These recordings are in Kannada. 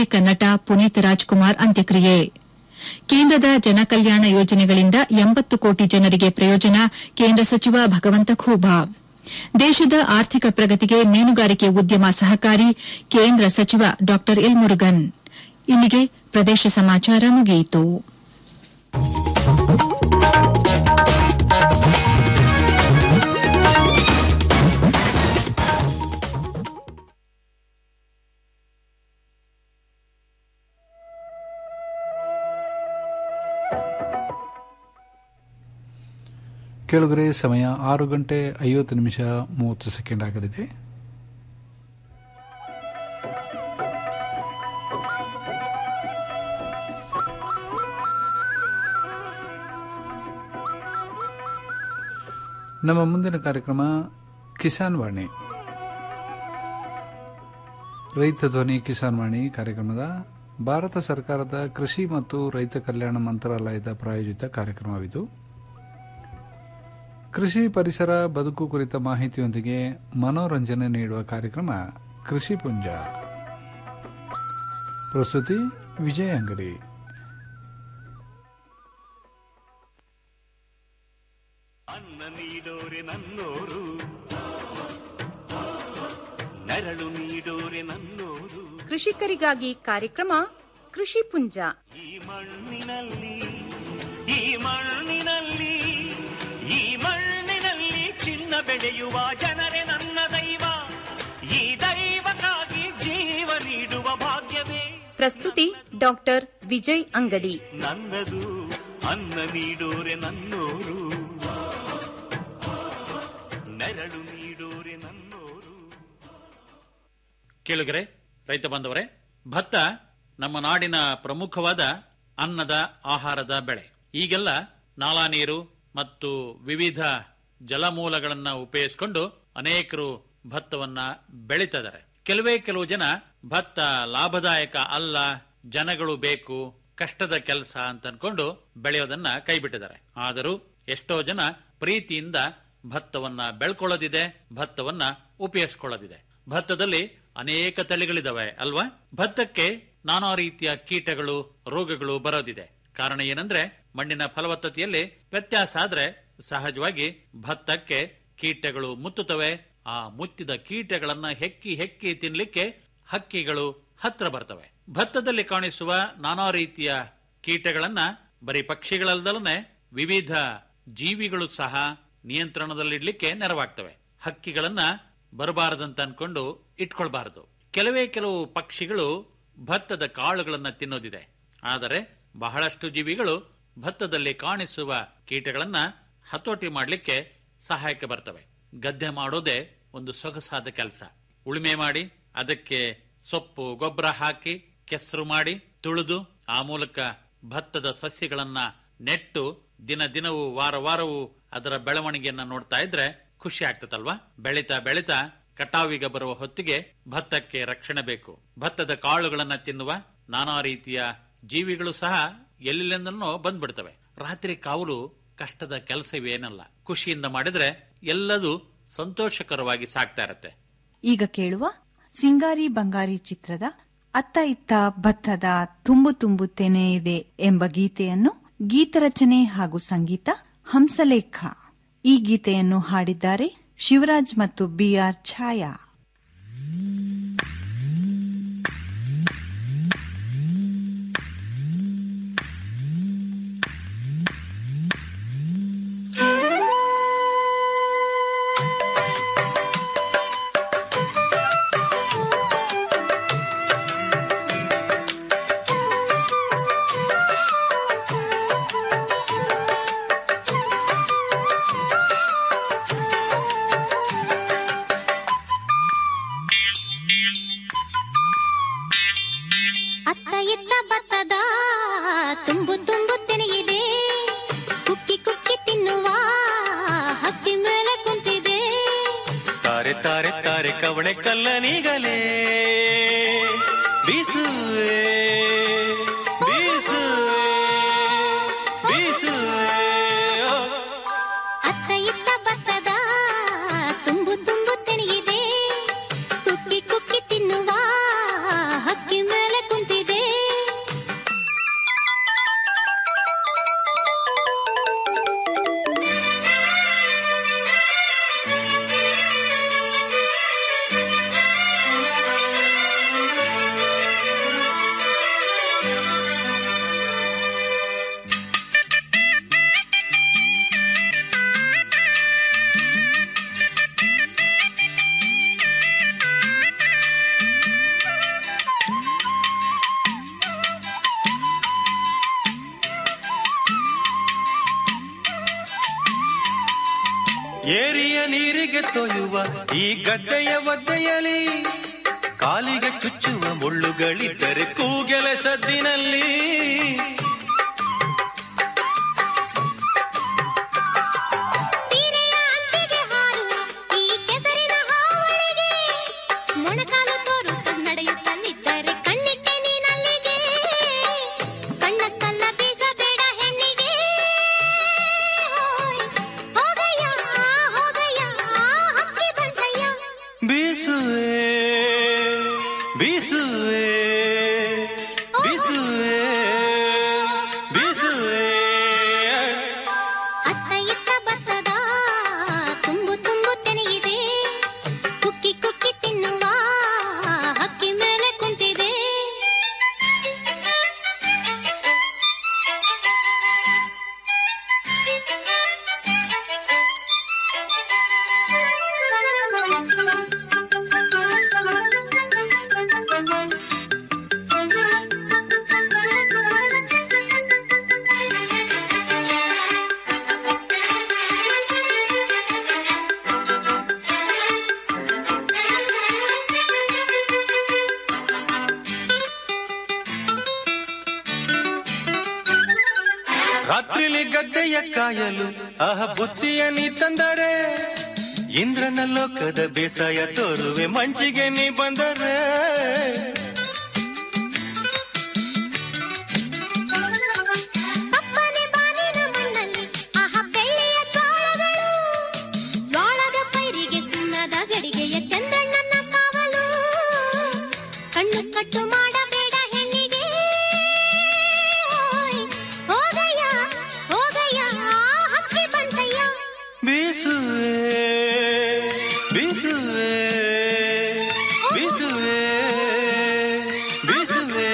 ನಾಯಕ ನಟ ಪುನೀತ್ ರಾಜ್ಕುಮಾರ್ ಅಂತ್ಯಕ್ರಿಯೆ ಕೇಂದ್ರದ ಜನಕಲ್ಯಾಣ ಯೋಜನೆಗಳಿಂದ ಎಂಬತ್ತು ಕೋಟಿ ಜನರಿಗೆ ಪ್ರಯೋಜನ ಕೇಂದ್ರ ಸಚಿವ ಭಗವಂತ ಖೂಬಾ ದೇಶದ ಆರ್ಥಿಕ ಪ್ರಗತಿಗೆ ಮೀನುಗಾರಿಕೆ ಉದ್ಯಮ ಸಹಕಾರಿ ಕೇಂದ್ರ ಸಚಿವ ಡಾ ಎಲ್ ಮುರುಗನ್ ಇಲ್ಲಿಗೆ ಪ್ರದೇಶ ಸಮಾಚಾರ ಮುಗಿಯಿತು ಕೆಳಗರೆ ಸಮಯ ಆರು ಗಂಟೆ ಐವತ್ತು ನಿಮಿಷ ಮೂವತ್ತು ಸೆಕೆಂಡ್ ಆಗಲಿದೆ ನಮ್ಮ ಮುಂದಿನ ಕಾರ್ಯಕ್ರಮ ಕಿಸಾನ್ ವಾಣಿ ರೈತ ಧ್ವನಿ ಕಿಸಾನ್ ವಾಣಿ ಕಾರ್ಯಕ್ರಮದ ಭಾರತ ಸರ್ಕಾರದ ಕೃಷಿ ಮತ್ತು ರೈತ ಕಲ್ಯಾಣ ಮಂತ್ರಾಲಯದ ಪ್ರಾಯೋಜಿತ ಕಾರ್ಯಕ್ರಮವಿದು ಕೃಷಿ ಪರಿಸರ ಬದುಕು ಕುರಿತ ಮಾಹಿತಿಯೊಂದಿಗೆ ಮನೋರಂಜನೆ ನೀಡುವ ಕಾರ್ಯಕ್ರಮ ಕೃಷಿ ಪುಂಜ ಪ್ರಸ್ತುತಿ ವಿಜಯ ಅಂಗಡಿ ಅನ್ನ ನೀಡೋರೆ ನನ್ನೋರು ನೆರಳು ನೀಡೋರೆ ನನ್ನೋರು ಕೃಷಿಕರಿಗಾಗಿ ಕಾರ್ಯಕ್ರಮ ಕೃಷಿ ಪುಂಜ ಈ ಮಣ್ಣಿನಲ್ಲಿ ಈ ಮಣ್ಣಿನಲ್ಲಿ ಈ ಮಣ್ಣಿನಲ್ಲಿ ಚಿನ್ನ ಬೆಳೆಯುವ ಜನರೇ ನನ್ನ ದೈವ ಈ ದೈವಕ್ಕಾಗಿ ಜೀವ ನೀಡುವ ಭಾಗ್ಯವೇ ಪ್ರಸ್ತುತಿ ಡಾಕ್ಟರ್ ವಿಜಯ್ ಅಂಗಡಿ ನನ್ನದು ಅನ್ನ ನೀಡೋರೆ ನನ್ನೋರು ನೆರಳು ನೀಡೋರೆ ನನ್ನೋರು ಕೇಳುಗರೆ ರೈತ ಬಾಂಧವರೇ ಭತ್ತ ನಮ್ಮ ನಾಡಿನ ಪ್ರಮುಖವಾದ ಅನ್ನದ ಆಹಾರದ ಬೆಳೆ ಈಗೆಲ್ಲ ನಾಲಾ ನೀರು ಮತ್ತು ವಿವಿಧ ಜಲಮೂಲಗಳನ್ನ ಉಪಯೋಗಿಸಿಕೊಂಡು ಅನೇಕರು ಭತ್ತವನ್ನ ಬೆಳೀತಿದ್ದಾರೆ ಕೆಲವೇ ಕೆಲವು ಜನ ಭತ್ತ ಲಾಭದಾಯಕ ಅಲ್ಲ ಜನಗಳು ಬೇಕು ಕಷ್ಟದ ಕೆಲಸ ಅಂತ ಅನ್ಕೊಂಡು ಬೆಳೆಯೋದನ್ನ ಕೈಬಿಟ್ಟಿದ್ದಾರೆ ಆದರೂ ಎಷ್ಟೋ ಜನ ಪ್ರೀತಿಯಿಂದ ಭತ್ತವನ್ನ ಬೆಳ್ಕೊಳ್ಳೋದಿದೆ ಭತ್ತವನ್ನ ಉಪಯೋಗಿಸ್ಕೊಳ್ಳೋದಿದೆ ಭತ್ತದಲ್ಲಿ ಅನೇಕ ತಳಿಗಳಿದಾವೆ ಅಲ್ವಾ ಭತ್ತಕ್ಕೆ ನಾನಾ ರೀತಿಯ ಕೀಟಗಳು ರೋಗಗಳು ಬರೋದಿದೆ ಕಾರಣ ಏನಂದ್ರೆ ಮಣ್ಣಿನ ಫಲವತ್ತತೆಯಲ್ಲಿ ವ್ಯತ್ಯಾಸ ಆದ್ರೆ ಸಹಜವಾಗಿ ಭತ್ತಕ್ಕೆ ಕೀಟಗಳು ಮುತ್ತುತ್ತವೆ ಆ ಮುತ್ತಿದ ಕೀಟಗಳನ್ನ ಹೆಕ್ಕಿ ಹೆಕ್ಕಿ ತಿನ್ಲಿಕ್ಕೆ ಹಕ್ಕಿಗಳು ಹತ್ರ ಬರ್ತವೆ ಭತ್ತದಲ್ಲಿ ಕಾಣಿಸುವ ನಾನಾ ರೀತಿಯ ಕೀಟಗಳನ್ನ ಬರೀ ಪಕ್ಷಿಗಳಲ್ದಲನೆ ವಿವಿಧ ಜೀವಿಗಳು ಸಹ ನಿಯಂತ್ರಣದಲ್ಲಿಡ್ಲಿಕ್ಕೆ ನೆರವಾಗ್ತವೆ ಹಕ್ಕಿಗಳನ್ನ ಬರಬಾರದಂತ ಅನ್ಕೊಂಡು ಇಟ್ಕೊಳ್ಬಾರದು ಕೆಲವೇ ಕೆಲವು ಪಕ್ಷಿಗಳು ಭತ್ತದ ಕಾಳುಗಳನ್ನ ತಿನ್ನೋದಿದೆ ಆದರೆ ಬಹಳಷ್ಟು ಜೀವಿಗಳು ಭತ್ತದಲ್ಲಿ ಕಾಣಿಸುವ ಕೀಟಗಳನ್ನ ಹತೋಟಿ ಮಾಡಲಿಕ್ಕೆ ಸಹಾಯಕ್ಕೆ ಬರ್ತವೆ ಗದ್ದೆ ಮಾಡೋದೇ ಒಂದು ಸೊಗಸಾದ ಕೆಲಸ ಉಳುಮೆ ಮಾಡಿ ಅದಕ್ಕೆ ಸೊಪ್ಪು ಗೊಬ್ಬರ ಹಾಕಿ ಕೆಸರು ಮಾಡಿ ತುಳಿದು ಆ ಮೂಲಕ ಭತ್ತದ ಸಸ್ಯಗಳನ್ನ ನೆಟ್ಟು ದಿನ ದಿನವೂ ವಾರ ವಾರವೂ ಅದರ ಬೆಳವಣಿಗೆಯನ್ನ ನೋಡ್ತಾ ಇದ್ರೆ ಖುಷಿ ಆಗ್ತದಲ್ವಾ ಬೆಳಿತಾ ಬೆಳಿತಾ ಕಟಾವಿಗೆ ಬರುವ ಹೊತ್ತಿಗೆ ಭತ್ತಕ್ಕೆ ರಕ್ಷಣೆ ಬೇಕು ಭತ್ತದ ಕಾಳುಗಳನ್ನ ತಿನ್ನುವ ನಾನಾ ರೀತಿಯ ಜೀವಿಗಳು ಸಹ ಎಲ್ಲೆಲ್ಲಿಂದನೋ ಬಂದ್ಬಿಡ್ತವೆ ರಾತ್ರಿ ಕಾವಲು ಕಷ್ಟದ ಕೆಲಸವೇನಲ್ಲ ಖುಷಿಯಿಂದ ಮಾಡಿದ್ರೆ ಎಲ್ಲದೂ ಸಂತೋಷಕರವಾಗಿ ಸಾಗ್ತಾ ಇರತ್ತೆ ಈಗ ಕೇಳುವ ಸಿಂಗಾರಿ ಬಂಗಾರಿ ಚಿತ್ರದ ಅತ್ತ ಇತ್ತ ಭತ್ತದ ತುಂಬು ತುಂಬು ತೆನೆ ಇದೆ ಎಂಬ ಗೀತೆಯನ್ನು ಗೀತರಚನೆ ಹಾಗೂ ಸಂಗೀತ ಹಂಸಲೇಖ ಈ ಗೀತೆಯನ್ನು ಹಾಡಿದ್ದಾರೆ ಶಿವರಾಜ್ ಮತ್ತು ಬಿಆರ್ ಛಾಯಾ ಅತ್ತ ಇತ್ತ ಭತ್ತದ ತುಂಬು ತುಂಬು ತೆನೆಯಿದೆ ಕುಕ್ಕಿ ಕುಕ್ಕಿ ತಿನ್ನುವ ಹಕ್ಕಿ ಮೇಲೆ ಕುಂತಿದೆ ತಾರೆ ತಾರೆ ತಾರೆ ಕವಣೆ ಕಲ್ಲನಿಗಲೇ ಬೀಸುವೆ ಬೀಸುವೆ ಬೀಸುವೆ ಓ. ಅತ್ತ ಇತ್ತ ಭತ್ತದ ತುಂಬು ತುಂಬು ತೆನೆಯಿದೆ ಕುಕ್ಕಿ ಕುಕ್ಕಿ ತಿನ್ನುವ ಹಕ್ಕಿ ಮೇಲೆ ಕುಂತಿದೆ ಏರಿಯ ನೀರಿಗೆ ತೊಯ್ಯುವ ಈ ಗದ್ದೆಯ ಒದ್ದೆಯಲಿ ಕಾಲಿಗೆ ಚುಚ್ಚುವ ಮುಳ್ಳುಗಳಿದ್ದರೆ ಕೂಗೆಲೆ ಸದ್ದಿನಲ್ಲಿ ಸೀರೆಯ ಅಂಚಿಗೆ ಹಾರುವ ಈ ಕೆಸರಿನ ಹಾವಳಿಗೆ ಮೊಣಕಾಲು ತೋರುತ್ತ ನಡೆಯುತ್ತಲಿದ್ದರೆ ಕಣ್ಣಿಟ್ಟೆ ನೀನಲ್ಲಿಗೆ ಕಣ್ಣ ಕಲ್ಲ ಬೀಸಬೇಡ ಹೆಣ್ಣಿಗೆ ಹೋಯ್, ಹೋಗಯ್ಯ ಹೋಗಯ್ಯ ಹಕ್ಕಿ ಬಂತಯ್ಯ ಬೀಸುವೆ ಬೀಸುವೆ ಬೀಸುವೆ ಬೀಸುವೆ ಅತ್ತ ಇತ್ತ ಬತ್ತದ ತುಂಬು ತುಂಬು ತೆನೆಯಿದೆ ಕುಕ್ಕಿ ಕುಕ್ಕಿ ತಿನ್ನುವ ಹಕ್ಕಿ ಮೇಲೆ ಕುಂತಿದೆ ರಾತ್ರಿಲಿ ಗದ್ದೆಯ ಕಾಯಲು ಆಹ ಬುದ್ಧಿಯ ನೀ ತಂದರೆ ಇಂದ್ರನ ಲೋಕದ ಬೇಸಾಯ ತೋರುವೆ ಮಂಚಿಗೆ ನೀ ಬಂದರೆ ಅಪ್ಪನೆ ಬಾನಿನ ಮಣ್ಣಲ್ಲಿ ಆಹ ಬೆಳ್ಳಿಯ ಜ್ವಾಳಗಳು ಜ್ವಾಳದ ಪೈರಿಗೆ ಸುಣ್ಣದ ಗಡಿಗೆಯ ಚಂದಣ್ಣನ ಕಾವಲು ಕಣ್ಣು ಕಟ್ಟು ಮಾಡಬೇಡ ಹೆಣ್ಣಿಗೆ ಹೋಯ್, ಹೋಗಯ್ಯ ಹೋಗಯ್ಯ ಹಕ್ಕಿ ಬಂತಯ್ಯ ಬೀಸುವೆ ಬೀಸುವೆ ಬೀಸುವೆ ಬೀಸುವೆ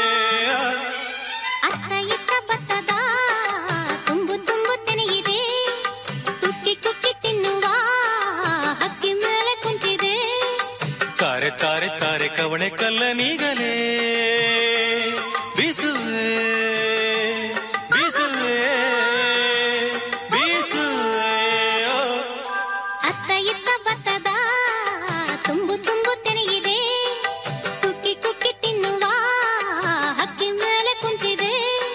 ಅತ್ತ ಇತ್ತ ಬತ್ತದ ತುಂಬು ತುಂಬು ತೆನೆಯಿದೆ ಕುಕ್ಕಿ ಕುಕ್ಕಿ ತಿನ್ನುವ ಹಕ್ಕಿ ಮೇಲೆ ಕುಂತಿದೆ ತಾರೆ ತಾರೆ ತಾರೆ ಕವಣೆ ಕಲ್ಲನೀಗಲೇ ಬೀಸುವೆ ಬೀಸುವೆ ಬೀಸುವೆ ಓ. ಅತ್ತ ಇತ್ತ ಬತ್ತದ ತುಂಬು ತುಂಬು ತೆನೆಯಿದೆ ಕುಕ್ಕಿ ಕುಕ್ಕಿ ತಿನ್ನುವ ಹಕ್ಕಿ ಮೇಲೆ ಕುಂತಿದೆ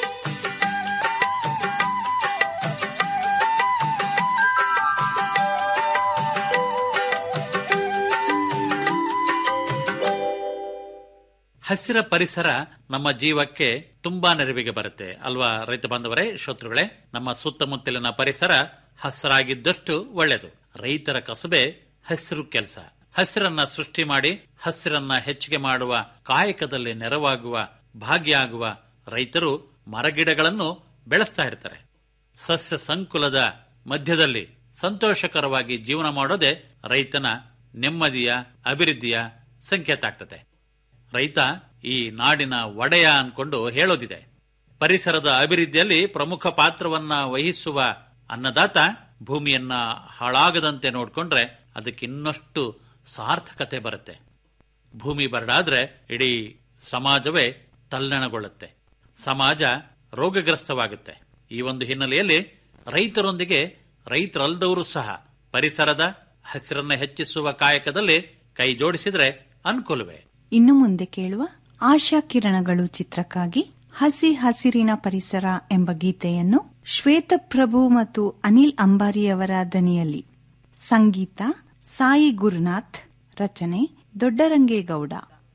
ಹಸಿರ ಪರಿಸರ ನಮ್ಮ ಜೀವಕ್ಕೆ ತುಂಬಾ ನೆರವಿಗೆ ಬರುತ್ತೆ ಅಲ್ವಾ ರೈತ ಬಾಂಧವರೇ ಶ್ರೋತೃಗಳೇ ನಮ್ಮ ಸುತ್ತಮುತ್ತಲಿನ ಪರಿಸರ ಹಸಿರಾಗಿದ್ದಷ್ಟು ಒಳ್ಳೆಯದು ರೈತರ ಕಸಬೆ ಹಸಿರು ಕೆಲಸ ಹಸಿರನ್ನ ಸೃಷ್ಟಿ ಮಾಡಿ ಹಸಿರನ್ನ ಹೆಚ್ಚಿಗೆ ಮಾಡುವ ಕಾಯಕದಲ್ಲಿ ನೆರವಾಗುವ ಭಾಗಿಯಾಗುವ ರೈತರು ಮರಗಿಡಗಳನ್ನು ಬೆಳೆಸ್ತಾ ಇರ್ತಾರೆ ಸಸ್ಯ ಸಂಕುಲದ ಮಧ್ಯದಲ್ಲಿ ಸಂತೋಷಕರವಾಗಿ ಜೀವನ ಮಾಡೋದೇ ರೈತನ ನೆಮ್ಮದಿಯ ಅಭಿವೃದ್ಧಿಯ ಸಂಕೇತ ಆಗ್ತದೆ ರೈತ ಈ ನಾಡಿನ ಒಡೆಯ ಅನ್ಕೊಂಡು ಹೇಳೋದಿದೆ ಪರಿಸರದ ಅಭಿವೃದ್ಧಿಯಲ್ಲಿ ಪ್ರಮುಖ ಪಾತ್ರವನ್ನ ವಹಿಸುವ ಅನ್ನದಾತ ಭೂಮಿಯನ್ನ ಹಾಳಾಗದಂತೆ ನೋಡ್ಕೊಂಡ್ರೆ ಅದಕ್ಕೆ ಇನ್ನಷ್ಟು ಸಾರ್ಥಕತೆ ಬರುತ್ತೆ ಭೂಮಿ ಬರಡಾದ್ರೆ ಇಡೀ ಸಮಾಜವೇ ತಲ್ಲಣಗೊಳ್ಳುತ್ತೆ ಸಮಾಜ ರೋಗಗ್ರಸ್ತವಾಗುತ್ತೆ ಈ ಒಂದು ಹಿನ್ನೆಲೆಯಲ್ಲಿ ರೈತರೊಂದಿಗೆ ರೈತರಲ್ಲದವರು ಸಹ ಪರಿಸರದ ಹಸಿರನ್ನ ಹೆಚ್ಚಿಸುವ ಕಾಯಕದಲ್ಲಿ ಕೈ ಜೋಡಿಸಿದ್ರೆ ಅನುಕೂಲವೇ ಇನ್ನು ಮುಂದೆ ಕೇಳುವ ಆಶಾ ಕಿರಣಗಳು ಚಿತ್ರಕ್ಕಾಗಿ ಹಸಿ ಹಸಿರಿನ ಪರಿಸರ ಎಂಬ ಗೀತೆಯನ್ನು ಶ್ವೇತಪ್ರಭು ಮತ್ತು ಅನಿಲ್ ಅಂಬಾರಿಯವರ ದನಿಯಲ್ಲಿ ಸಂಗೀತ ಸಾಯಿ ಗುರುನಾಥ್ ರಚನೆ ದೊಡ್ಡರಂಗೇಗೌಡ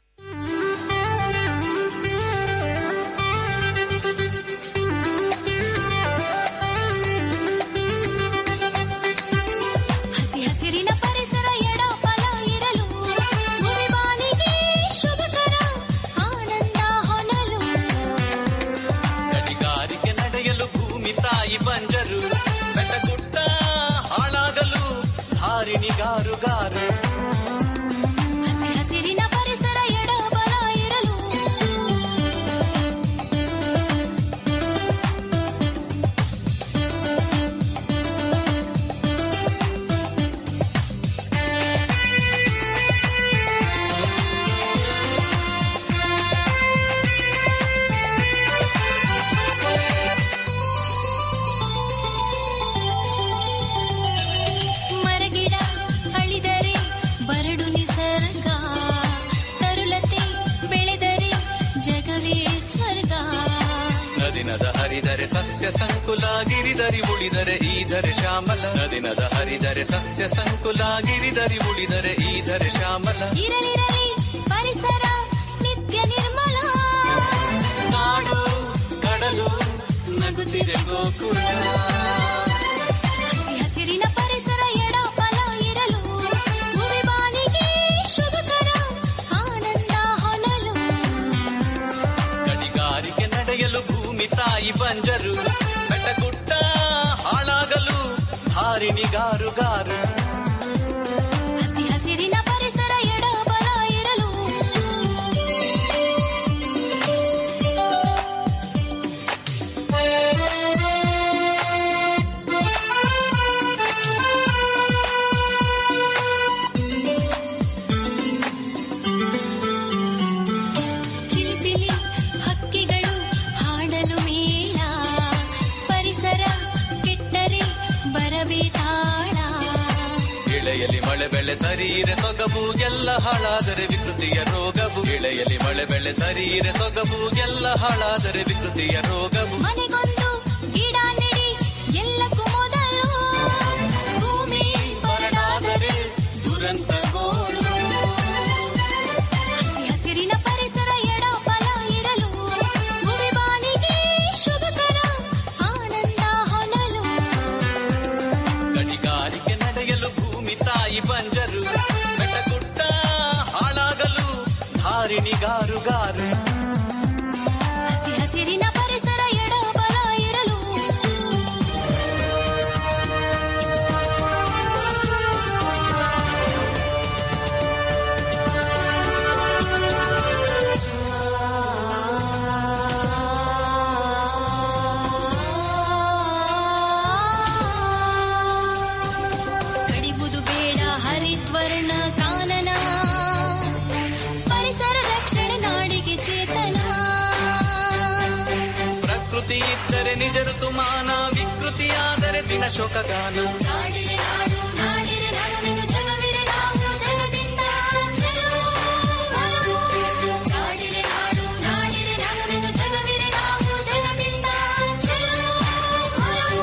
ಹಸಿ ಹಸಿರಿನ ಪರಿಸರ ಎಡ ಫಲ ಇರಲು ಮುರಿಬಾನಿಗೆ ಶುಭಕರ ಆನಂದ ಹೊನಲು ಗಣಿಗಾರಿಕೆ ನಡೆಯಲು ಭೂಮಿ ತಾಯಿ ಬಂಜರು ಬೆಟ್ಟಗುಡ್ಡ ಹಾಳಾಗಲು ಧಾರಿಣಿಗಾರುಗಾರು ಹಸಿ ಹಸಿರಿನ ಪರಿಸರ ಜಗವೇ ಸ್ವರ್ಗ ನದಿನದ ಹರಿದರೆ ಸಸ್ಯ ಸಂಕುಲ ಗಿರಿದರಿ ಉಳಿದರೆ ಈಧರೆ ಶ್ಯಾಮಲ ನದಿನದ ಹರಿದರೆ ಸಸ್ಯ ಸಂಕುಲ ಗಿರಿದರಿ ಉಳಿದರೆ ಈಧರೆ ಶ್ಯಾಮಲ ಇರಲಿರಲಿ ಪರಿಸರ ನಿತ್ಯ ನಿರ್ಮಲ ಕಾಡು ಕಡಲು ನಗುತ್ತಿದೆ ಗೋಕುಲ ಹಸಿ ಹಸಿರಿನ ಪರಿಸರ ಎಡಪಲ ಇರಲು ಭೂಮಿ ಬಾನಿಗೆ ಶುಭಕರ ಆನಂದ ಹೊನಲು ಗಣಿಗಾರಿಕೆ ನಡೆಯಲು ಭೂಮಿ ತಾಯಿ ಬಂಜರು ಬೆಟ್ಟಗುಡ್ಡ ಹಾಳಾಗಲು ಧಾರಿಣಿಗಾರುಗಾರು ಹಸಿ ಹಸಿರಿನ ಪರಿಸರ ಎಡಬಲ ಇರಲು ಚಿಲಿಪಿಲಿ ಹಕ್ಕಿಗಳು ಹಾಡಲು ಮೇಳ ಪರಿಸರ ಕೆಟ್ಟರೆ ಬರಬೇ ತಾಳ ಇಳೆಯಲಿ ಮಳೆ ಬೆಳೆ ಸರೀರೆ ಸೊಗಬು ಎಲ್ಲ ಹಾಳಾದರೆ ವಿಕೃತಿಯ ರೋಗವು ಇಳೆಯಲಿ ಮಳೆ ಬೆಳೆ ಸರೀರೆ ಸೊಗಬು ಎಲ್ಲ ಹಾಳಾದರೆ ವಿಕೃತಿಯ ರೋಗವು ಮನೆಗೊಂದು ಗಿಡ ನೆಡಿ ಎಲ್ಲಕ್ಕೂ ಮೊದಲು ಭೂಮಿ ಬರಡಾದರೆ ದುರಂತ ಗೋಳು ಹಸಿ ಹಸಿರಿನ ಪರಿಸರ ಎಡಪಲ ಇರಲು ಭೂಮಿ ಬಾನಿಗೆ ಶುಭಕರ ಆನಂದ ಹೊನಲು ಗಣಿಗಾರಿಕೆ ನಡೆಯಲು ಭೂಮಿ ತಾಯಿ ಬಂಜರು ಬೆಟ್ಟಗುಡ್ಡ ಹಾಳಾಗಲು ಧಾರಿಣಿಗಾರುಗಾರು ಹಸಿ ಹಸಿರಿನ ಪರಿಸರ ಎಡಬಲ ಇರಲು ಕಡಿಬುದು ಬೇಡ ಹರಿದ್ವರ್ಣ ಕಾನನ ಪರಿಸರ ರಕ್ಷಣೆ ನಾಡಿಗೆ ಚೇತನ ಪ್ರಕೃತಿ ಇದ್ದರೆ ನಿಜ ಋತುಮಾನ ವಿಕೃತಿಯಾದರೆ ದಿನ ಶೋಕಗಾನ ನಾಡಿರೆ ನಾಡು ನಾಡಿರೆ ನಾನು ನೀನು ಜಗವಿರೆ ನಾವು ಜಗದಿಂದ ಗೆಲುವು, ಒಲವು. ನಾಡಿರೆ ನಾಡು ನಾಡಿರೆ ನಾನು ನೀನು ಜಗವಿರೆ ನಾವು ಜಗದಿಂದ ಗೆಲುವು, ಒಲವು.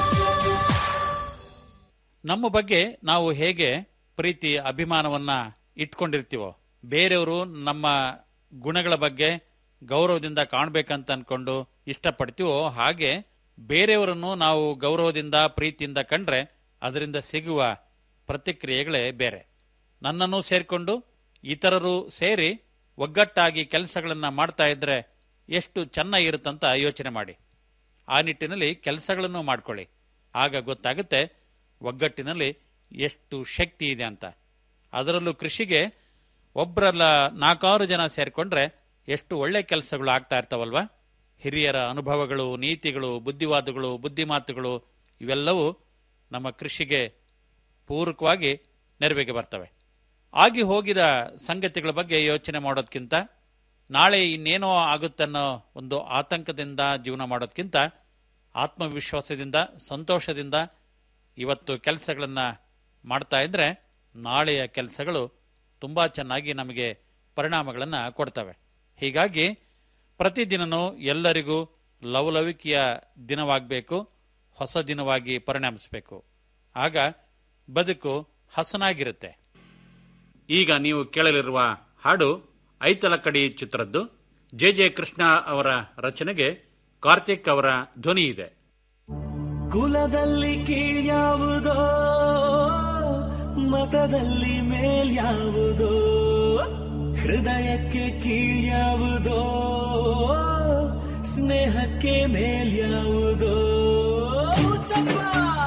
ನಮ್ಮ ಬಗ್ಗೆ ನಾವು ಹೇಗೆ ಪ್ರೀತಿ ಅಭಿಮಾನವನ್ನ ಇಟ್ಕೊಂಡಿರ್ತೀವೋ ಬೇರೆಯವರು ನಮ್ಮ ಗುಣಗಳ ಬಗ್ಗೆ ಗೌರವದಿಂದ ಕಾಣ್ಬೇಕಂತ ಅನ್ಕೊಂಡು ಇಷ್ಟಪಡ್ತೀವೋ ಹಾಗೆ ಬೇರೆಯವರನ್ನು ನಾವು ಗೌರವದಿಂದ ಪ್ರೀತಿಯಿಂದ ಕಂಡ್ರೆ ಅದರಿಂದ ಸಿಗುವ ಪ್ರತಿಕ್ರಿಯೆಗಳೇ ಬೇರೆ ನನ್ನನ್ನು ಸೇರ್ಕೊಂಡು ಇತರರು ಸೇರಿ ಒಗ್ಗಟ್ಟಾಗಿ ಕೆಲಸಗಳನ್ನ ಮಾಡ್ತಾ ಇದ್ರೆ ಎಷ್ಟು ಚೆನ್ನಾಗಿರುತ್ತಂತ ಯೋಚನೆ ಮಾಡಿ ಆ ನಿಟ್ಟಿನಲ್ಲಿ ಕೆಲಸಗಳನ್ನು ಮಾಡ್ಕೊಳ್ಳಿ ಆಗ ಗೊತ್ತಾಗುತ್ತೆ ಒಗ್ಗಟ್ಟಿನಲ್ಲಿ ಎಷ್ಟು ಶಕ್ತಿ ಇದೆ ಅಂತ ಅದರಲ್ಲೂ ಕೃಷಿಗೆ ಒಬ್ಬರಲ್ಲ ನಾಲ್ಕಾರು ಜನ ಸೇರ್ಕೊಂಡ್ರೆ ಎಷ್ಟು ಒಳ್ಳೆ ಕೆಲಸಗಳು ಆಗ್ತಾ ಇರ್ತಾವಲ್ವಾ ಹಿರಿಯರ ಅನುಭವಗಳು ನೀತಿಗಳು ಬುದ್ಧಿವಾದಗಳು ಬುದ್ಧಿಮಾತುಗಳು ಇವೆಲ್ಲವೂ ನಮ್ಮ ಕೃಷಿಗೆ ಪೂರಕವಾಗಿ ನೆರವಿಗೆ ಬರ್ತವೆ ಆಗಿ ಹೋಗಿದ ಸಂಗತಿಗಳ ಬಗ್ಗೆ ಯೋಚನೆ ಮಾಡೋದ್ಕಿಂತ ನಾಳೆ ಇನ್ನೇನೋ ಆಗುತ್ತನ್ನೋ ಒಂದು ಆತಂಕದಿಂದ ಜೀವನ ಮಾಡೋದ್ಕಿಂತ ಆತ್ಮವಿಶ್ವಾಸದಿಂದ ಸಂತೋಷದಿಂದ ಇವತ್ತು ಕೆಲಸಗಳನ್ನ ಮಾಡ್ತಾ ಇದ್ರೆ ನಾಳೆಯ ಕೆಲಸಗಳು ತುಂಬಾ ಚೆನ್ನಾಗಿ ನಮಗೆ ಪರಿಣಾಮಗಳನ್ನು ಕೊಡ್ತವೆ ಹೀಗಾಗಿ ಪ್ರತಿದಿನನೂ ಎಲ್ಲರಿಗೂ ಲವಲವಿಕೆಯ ದಿನವಾಗಬೇಕು ಹೊಸ ದಿನವಾಗಿ ಪರಿಣಮಿಸಬೇಕು ಆಗ ಬದುಕು ಹಸನಾಗಿರುತ್ತೆ ಈಗ ನೀವು ಕೇಳಲಿರುವ ಹಾಡು ಐತಲಕಡಿ ಚಿತ್ರದ್ದು ಜೆ ಜೆ ಕೃಷ್ಣ ಅವರ ರಚನೆಗೆ ಕಾರ್ತಿಕ್ ಅವರ ಧ್ವನಿ ಇದೆ ಕುಲದಲ್ಲಿ ಕೀಳ್ಯಾವುದೋ ಮತದಲ್ಲಿ ಮೇಲ್ಯಾವುದೋ ಹೃದಯಕ್ಕೆ ಕೀಳ್ಯಾವುದೋ ಸ್ನೇಹಕ್ಕೆ ಮೇಲ್ಯಾವುದೋ ಹುಚ್ಚಪ್ಪ!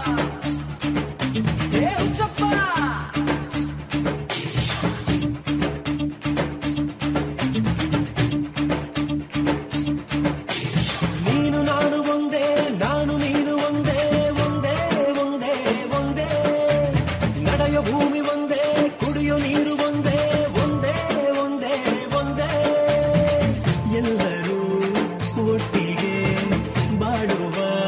ಏ ಹುಚ್ಚಪ್ಪ! ನೀನು ನಾನು ಒಂದೇ ನಾನು ನೀನು ಒಂದೇ ಒಂದೇ ಒಂದೇ ಒಂದೇ ನಡೆಯೋ ಭೂಮಿ ಒಂದೇ ಕುಡಿಯೋ ನೀರು ಒಂದೇ ಒಂದೇ ಒಂದೇ ಒಂದೇ ಎಲ್ಲರೂ ಒಟ್ಟಿಗೆ ಬಾಳುವ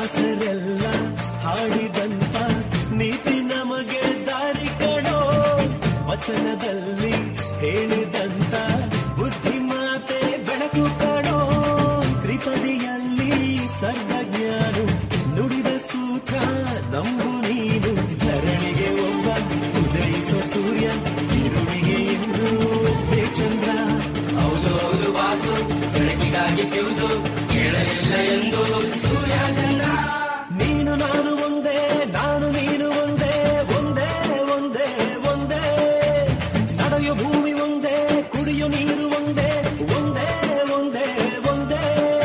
ದಾಸರೆಲ್ಲ ಹಾಡಿದಂತ ನೀತಿ ನಮಗೆ ದಾರಿ ಕಣೋ ವಚನದಲ್ಲಿ ಹೇಳಿದಂತ ಬುದ್ಧಿ ಮಾತೆ ಬೆಳಕು ಕಣೋ ತ್ರಿಪದಿಯಲ್ಲಿ ಸರ್ವಜ್ಞಾನು ನುಡಿದ ಸೂತ್ರ ನಂಬು ನೀನು ಧರಣಿಗೆ ಒಬ್ಬ ಉದಯಿಸೋ ಸೂರ್ಯ ಇರುವಿಗೆ ಎಂದು ಚಂದ್ರ ಹೌದೌದು ವಾಸು ಬೆಳಕಿಗಾಗಿ ಫ್ಯೂಸು ಕೇಳಲಿಲ್ಲ ಎಂದು ಸೂರ್ಯ ಚಂದ್ರ ನೀನು ನಾನು ಒಂದೇ ನಾನು ನೀನು ಒಂದೇ ಒಂದೇ ಒಂದೇ ಒಂದೇ ನಡೆಯೋ ಭೂಮಿ ಒಂದೇ ಕುಡಿಯೋ ನೀರು ಒಂದೇ ಒಂದೇ ಒಂದೇ ಒಂದೇ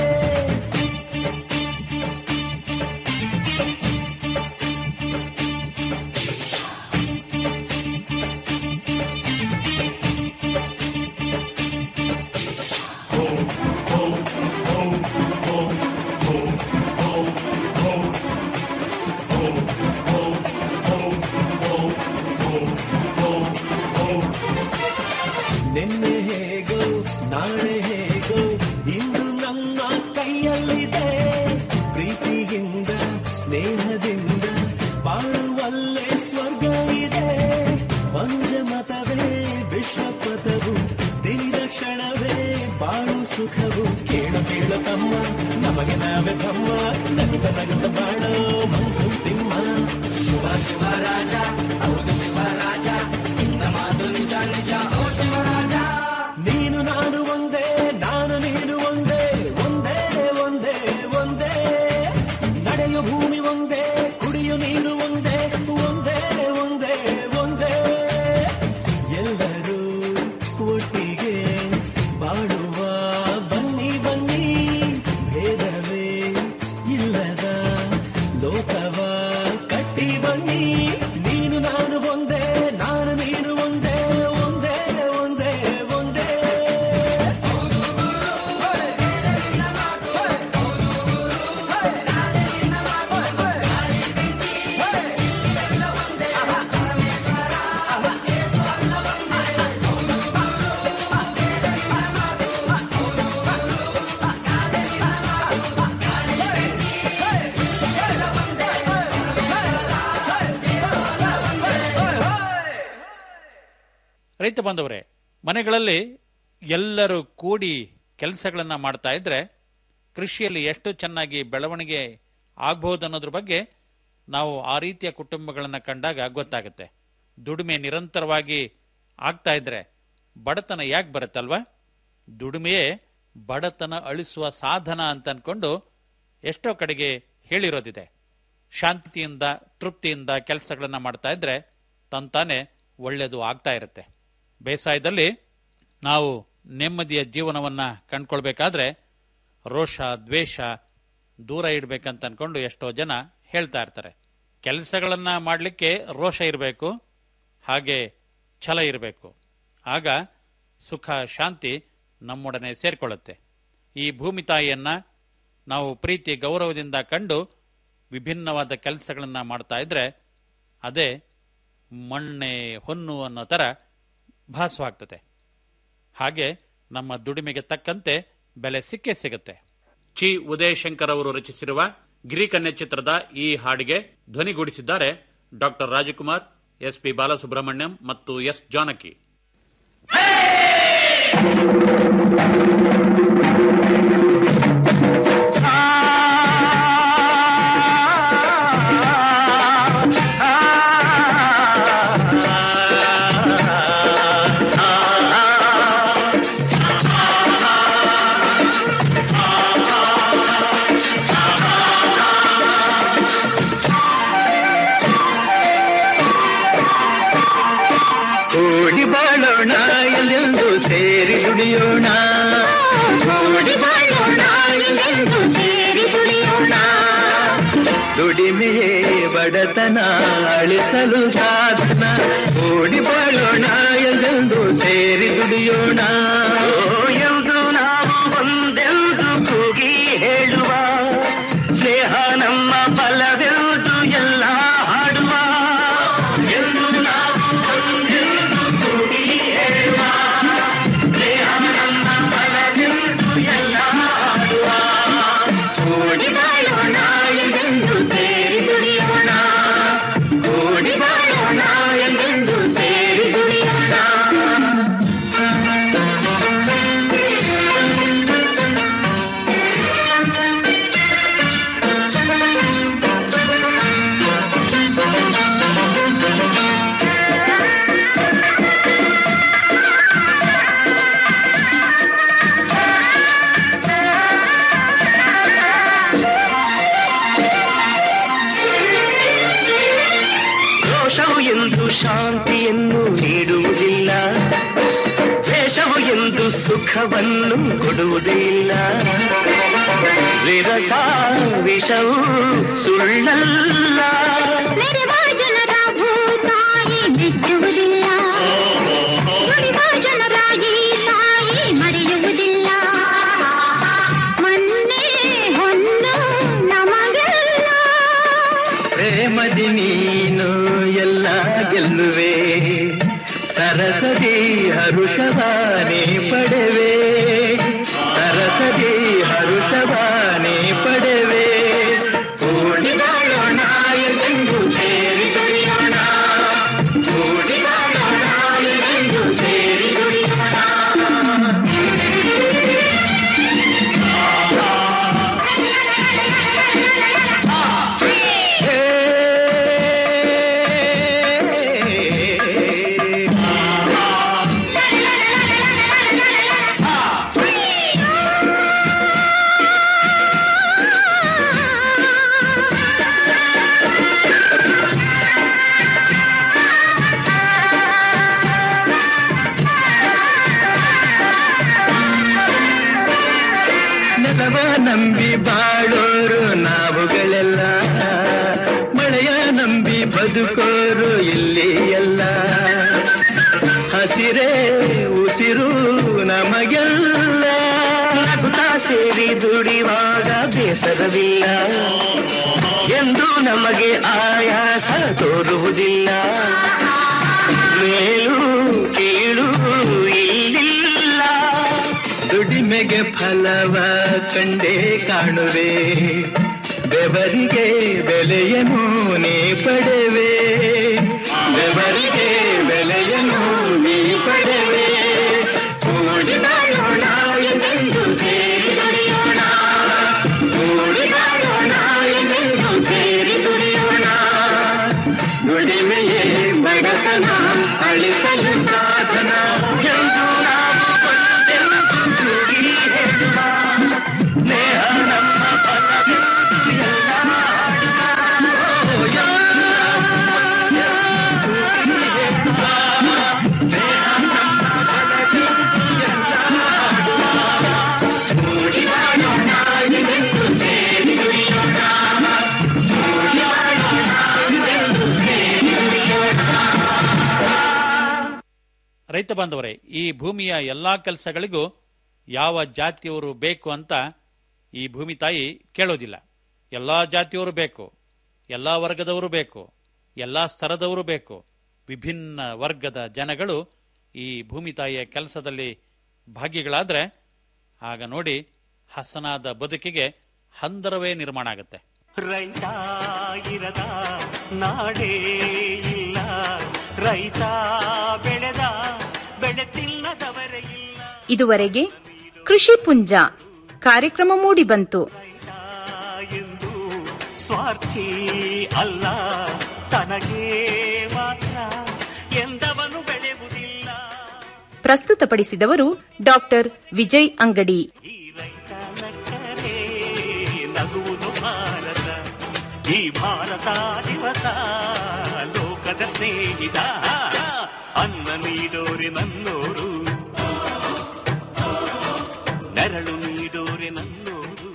ನಿನ್ನೆ ಹೇಗೋ ನಾಳೆ ಹೇಗೋ ಇಂದು ನಮ್ಮ ಕೈಯಲ್ಲಿದೆ ಪ್ರೀತಿಯಿಂದ ಸ್ನೇಹದಿಂದ ಬಾಳುವಲ್ಲೇ ಸ್ವರ್ಗ ಇದೆ ಮಂಜ ಮತವೇ ವಿಶ್ವಪಥವು ತಿಳಿದ ಕ್ಷಣವೇ ಬಾಳು ಸುಖವು ಕೇಳು ಕೇಳು ತಮ್ಮ ನಮಗೆ ನಾವೇ ತಮ್ಮ ನಗುತ್ತ ನಗುತ್ತ ಬಾಳೋ ಮಂಕು ತಿಮ್ಮ ಶಿವ ಶಿವರಾಜ ಹೌದು ಶಿವರಾಜ ಇನ್ನ ಮಾತು ನಿಜ ನಿಜ ಓ ಶಿವರಾಜ ನೀನು ನಾನು ಒಂದೇ ನಾನು ನೀನು ಒಂದೇ ಒಂದೇ ಒಂದೇ ಒಂದೇ ನಡೆಯೋ ಭೂಮಿ ಒಂದೇ ಕುಡಿಯೋ ನೀರು ಒಂದೇ ಒಂದೇ ಒಂದೇ ಒಂದೇ ಎಲ್ಲರೂ ಒಟ್ಟಿಗೆ ಬಾಳುವ ಬನ್ನಿ ಬನ್ನಿ ಭೇದವೇ ಇಲ್ಲದ ಲೋಕವ ಕಟ್ಟಿ ಬನ್ನಿ ನೀನು ನಾನು ಒಂದೇ ನಾನು ನೀನು ಒಂದೇ ಒಂದೇ ಒಂದೇ ಒಂದೇ ರೈತ ಬಾಂಧವರೇ ಮನೆಗಳಲ್ಲಿ ಎಲ್ಲರೂ ಕೂಡಿ ಕೆಲಸಗಳನ್ನ ಮಾಡ್ತಾ ಇದ್ರೆ ಕೃಷಿಯಲ್ಲಿ ಎಷ್ಟು ಚೆನ್ನಾಗಿ ಬೆಳವಣಿಗೆ ಆಗ್ಬಹುದು ಅನ್ನೋದ್ರ ಬಗ್ಗೆ ನಾವು ಆ ರೀತಿಯ ಕುಟುಂಬಗಳನ್ನ ಕಂಡಾಗ ಗೊತ್ತಾಗುತ್ತೆ ದುಡಿಮೆ ನಿರಂತರವಾಗಿ ಆಗ್ತಾ ಇದ್ರೆ ಬಡತನ ಯಾಕೆ ಬರುತ್ತಲ್ವಾ ದುಡಿಮೆಯೇ ಬಡತನ ಅಳಿಸುವ ಸಾಧನ ಅಂತ ಅನ್ಕೊಂಡು ಎಷ್ಟೋ ಕಡೆಗೆ ಹೇಳಿರೋದಿದೆ ಶಾಂತಿಯಿಂದ ತೃಪ್ತಿಯಿಂದ ಕೆಲಸಗಳನ್ನ ಮಾಡ್ತಾ ಇದ್ರೆ ತಂತಾನೆ ಒಳ್ಳೆಯದು ಆಗ್ತಾ ಇರುತ್ತೆ ಬೇಸಾಯದಲ್ಲಿ ನಾವು ನೆಮ್ಮದಿಯ ಜೀವನವನ್ನ ಕಂಡ್ಕೊಳ್ಬೇಕಾದ್ರೆ ರೋಷ ದ್ವೇಷ ದೂರ ಇಡ್ಬೇಕಂತ ಅನ್ಕೊಂಡು ಎಷ್ಟೋ ಜನ ಹೇಳ್ತಾ ಇರ್ತಾರೆ ಕೆಲಸಗಳನ್ನ ಮಾಡಲಿಕ್ಕೆ ರೋಷ ಇರಬೇಕು ಹಾಗೆ ಛಲ ಇರಬೇಕು ಆಗ ಸುಖ ಶಾಂತಿ ನಮ್ಮೊಡನೆ ಸೇರ್ಕೊಳ್ಳುತ್ತೆ ಈ ಭೂಮಿ ತಾಯಿಯನ್ನ ನಾವು ಪ್ರೀತಿ ಗೌರವದಿಂದ ಕಂಡು ವಿಭಿನ್ನವಾದ ಕೆಲಸಗಳನ್ನ ಮಾಡ್ತಾ ಇದ್ರೆ ಅದೇ ಮಣ್ಣೆ ಹೊನ್ನು ಅನ್ನೋ ತರ ಭಾಸವಾಗ್ತದೆ ಹಾಗೆ ನಮ್ಮ ದುಡಿಮೆಗೆ ತಕ್ಕಂತೆ ಬೆಲೆ ಸಿಕ್ಕೇ ಸಿಗುತ್ತೆ ಚಿ ಉದಯಶಂಕರ್ ಅವರು ರಚಿಸಿರುವ ಗಿರಿಕನ್ಯೆ ಚಿತ್ರದ ಈ ಹಾಡಿಗೆ ಧ್ವನಿಗೂಡಿಸಿದ್ದಾರೆ doctor Rajkumar S P Balasubrahmanyam ಮತ್ತು ಎಸ್ ಜಾನಕಿ ಕೂಡಿ ಬಾಳೋಣ ಎಲ್ಲೆಂದು ಸೇರಿ ದುಡಿಯೋಣ ಕೂಡಿ ಬಾಳೋಣ ಎಲ್ಲೆಂದು ಸೇರಿ ದುಡಿಯೋಣ ದುಡಿಮೆಯೇ ಬಡತನ ಅಳಿಸಲು ಸಾಧನ ಕೂಡಿ ಬಾಳೋಣ ಎಲ್ಲೆಂದು ಸೇರಿ ದುಡಿಯೋಣ ಎಂದು ನಾವು ಒಂದೆಂದು ಕೂಗಿ ಹೇಳುವ ಸ್ನೇಹ ನಮ್ಮ ಬಲವೆಂದು ಎಲ್ಲ ಹಾಡುವ ಎಂದು ನಾವು ಒಂದೆಂದು ಕೂಗಿ ಹೇಳುವ ಸ್ನೇಹ ನಮ್ಮ ಬಲವೆಂದು ಎಲ್ಲ ಹಾಡುವ ಕೂಡಿ ಬಾಳೋಣ ಎಂದು ಶಾಂತಿಯನ್ನು ನೀಡುವುದಿಲ್ಲ ದ್ವೇಷವು ಎಂದು ಸುಖವನ್ನು ಕೊಡುವುದಿಲ್ಲ ವಿರಸ ವಿಷವು ಸುಳ್ಳಲ್ಲ ಮೆರೆವ ಜನರ ಭೂತಾಯಿ ಮೆಚ್ಚುವುದಿಲ್ಲ ನುಡಿವ ಜನರ ಈ ತಾಯಿ ಮರೆಯುವುದಿಲ್ಲ ಮೊನ್ನೆ ಹೊನ್ನು ನಮಗೆಲ್ಲ ಪ್ರೇಮದಿ ನೀನು ಎಲ್ಲ ಗೆಲ್ಲುವೆ ಸರಸದಿ ಹರುಷವಾನೆ ಪಡೆವೆ ಸರಸದಿ ಹರುಷವಾನೆ ಪಡೆವೆ ಕೂಡಿ ಬಾಳೋಣ ಎಂದು ಸೇರಿ ದುಡಿಯೋಣ ಕೂಡಿ ಬಾಳೋಣ ಎಂದು ಸೇರಿ ದುಡಿಯೋಣ ನೆಲವ ನಂಬಿ ಬಾಳೋರು ನಾವುಗಳೆಲ್ಲ ಮಳೆಯ ನಂಬಿ ಬದುಕೋರು ಇಲ್ಲಿ ಎಲ್ಲ ಹಸಿರೇ ಉಸಿರು ನಮಗೆಲ್ಲ ನಗುತ್ತಾ ಸೇರಿ ದುಡಿವಾಗ ಬೇಸರವಿಲ್ಲ ಎಂದು ನಮಗೆ ಆಯಾಸ ತೋರುವುದಿಲ್ಲ ಮೇಲು ಕೀಳು ಇಲ್ಲಿಲ್ಲ ದುಡಿಮೆಗೆ ಫಲವ ಕಂಡೇ ಕಾಣುವೆ ಬೆವರಿಗೆ ಬೆಲೆಯನ್ನು ನೀ ಪಡೆವೆ ಬೆವರಿಗೆ ಬೆಲೆಯನ್ನು ನೀ ಪಡೆವೆ ಕೂಡಿ ಬಾಳೋಣ ಎಂದು ಸೇರಿ ದುಡಿಯೋಣ ಕೂಡಿ ಬಾಳೋಣ ಎಂದು ಸೇರಿ ದುಡಿಯೋಣ ದುಡಿಮೆಯೇ ಬಡತನ ಅಳಿಸಲು ಸಾಧನ ಎಂದು ನಾವು ಒಂದೆಂದು ಕೂಡಿ ಹೇಳುವ ಸ್ನೇಹ ನಮ್ಮ ಫಲವೆಂದು ಎಲ್ಲ ಹಾಡುವ. ಓ, ಎಲ್ಲ ಒಂದೆಂದು ಕೂಡಿ ಹೇಳುವ. ಸ್ನೇಹ ನಮ್ಮ ಫಲವೆಂದು ಎಲ್ಲ ಹಾಡುವ. ಕೂಡಿ ಬಾಳೋಣ ಎಂದು ಸೇರಿ ದುಡಿಯೋಣ ಕೂಡಿ ಬಾಳೋಣ ಎಂದು ಸೇರಿ ದುಡಿಯೋಣ ರೈತ ಬಾಂಧವರೇ ಈ ಭೂಮಿಯ ಎಲ್ಲಾ ಕೆಲಸಗಳಿಗೂ ಯಾವ ಜಾತಿಯವರು ಬೇಕು ಅಂತ ಈ ಭೂಮಿ ತಾಯಿ ಕೇಳೋದಿಲ್ಲ ಎಲ್ಲಾ ಜಾತಿಯವರು ಬೇಕು ಎಲ್ಲಾ ವರ್ಗದವರು ಬೇಕು ಎಲ್ಲಾ ಸ್ತರದವರು ಬೇಕು ವಿಭಿನ್ನ ವರ್ಗದ ಜನಗಳು ಈ ಭೂಮಿ ತಾಯಿಯ ಕೆಲಸದಲ್ಲಿ ಭಾಗಿಗಳಾದ್ರೆ ಆಗ ನೋಡಿ ಹಸನಾದ ಬದುಕಿಗೆ ಹಂದರವೇ ನಿರ್ಮಾಣ ಆಗುತ್ತೆ ರೈತ ಇರದ ನಾಡೇ ಇಲ್ಲ ರೈತ ಬೆಳೆದ ಬೆಳೆ ತಿನ್ನದವರೇ ಇಲ್ಲ ಇದುವರೆಗೆ ಕೃಷಿ ಪುಂಜ ಕಾರ್ಯಕ್ರಮ ಮೂಡಿಬಂತು ಎಂದು ಸ್ವಾರ್ಥಿ ಅಲ್ಲ ತನಗೆ ಮಾತ್ರ ಎಂದವನು ಬೆಳೆಯುವುದಿಲ್ಲ ಪ್ರಸ್ತುತಪಡಿಸಿದವರು ಡಾಕ್ಟರ್ ವಿಜಯ್ ಅಂಗಡಿ ಈ ರೈತ ನಕ್ಕರೆ ನಗುವುದು ಭಾರತ ಈ ಭಾರತ ದಿವಸ ಲೋಕದ ಸ್ನೇಹಿತ ಅನ್ನ ನೀಡೋರೆ ನನ್ನೋರು ನೆರಳು ನೀಡೋರೆ ನನ್ನೋರು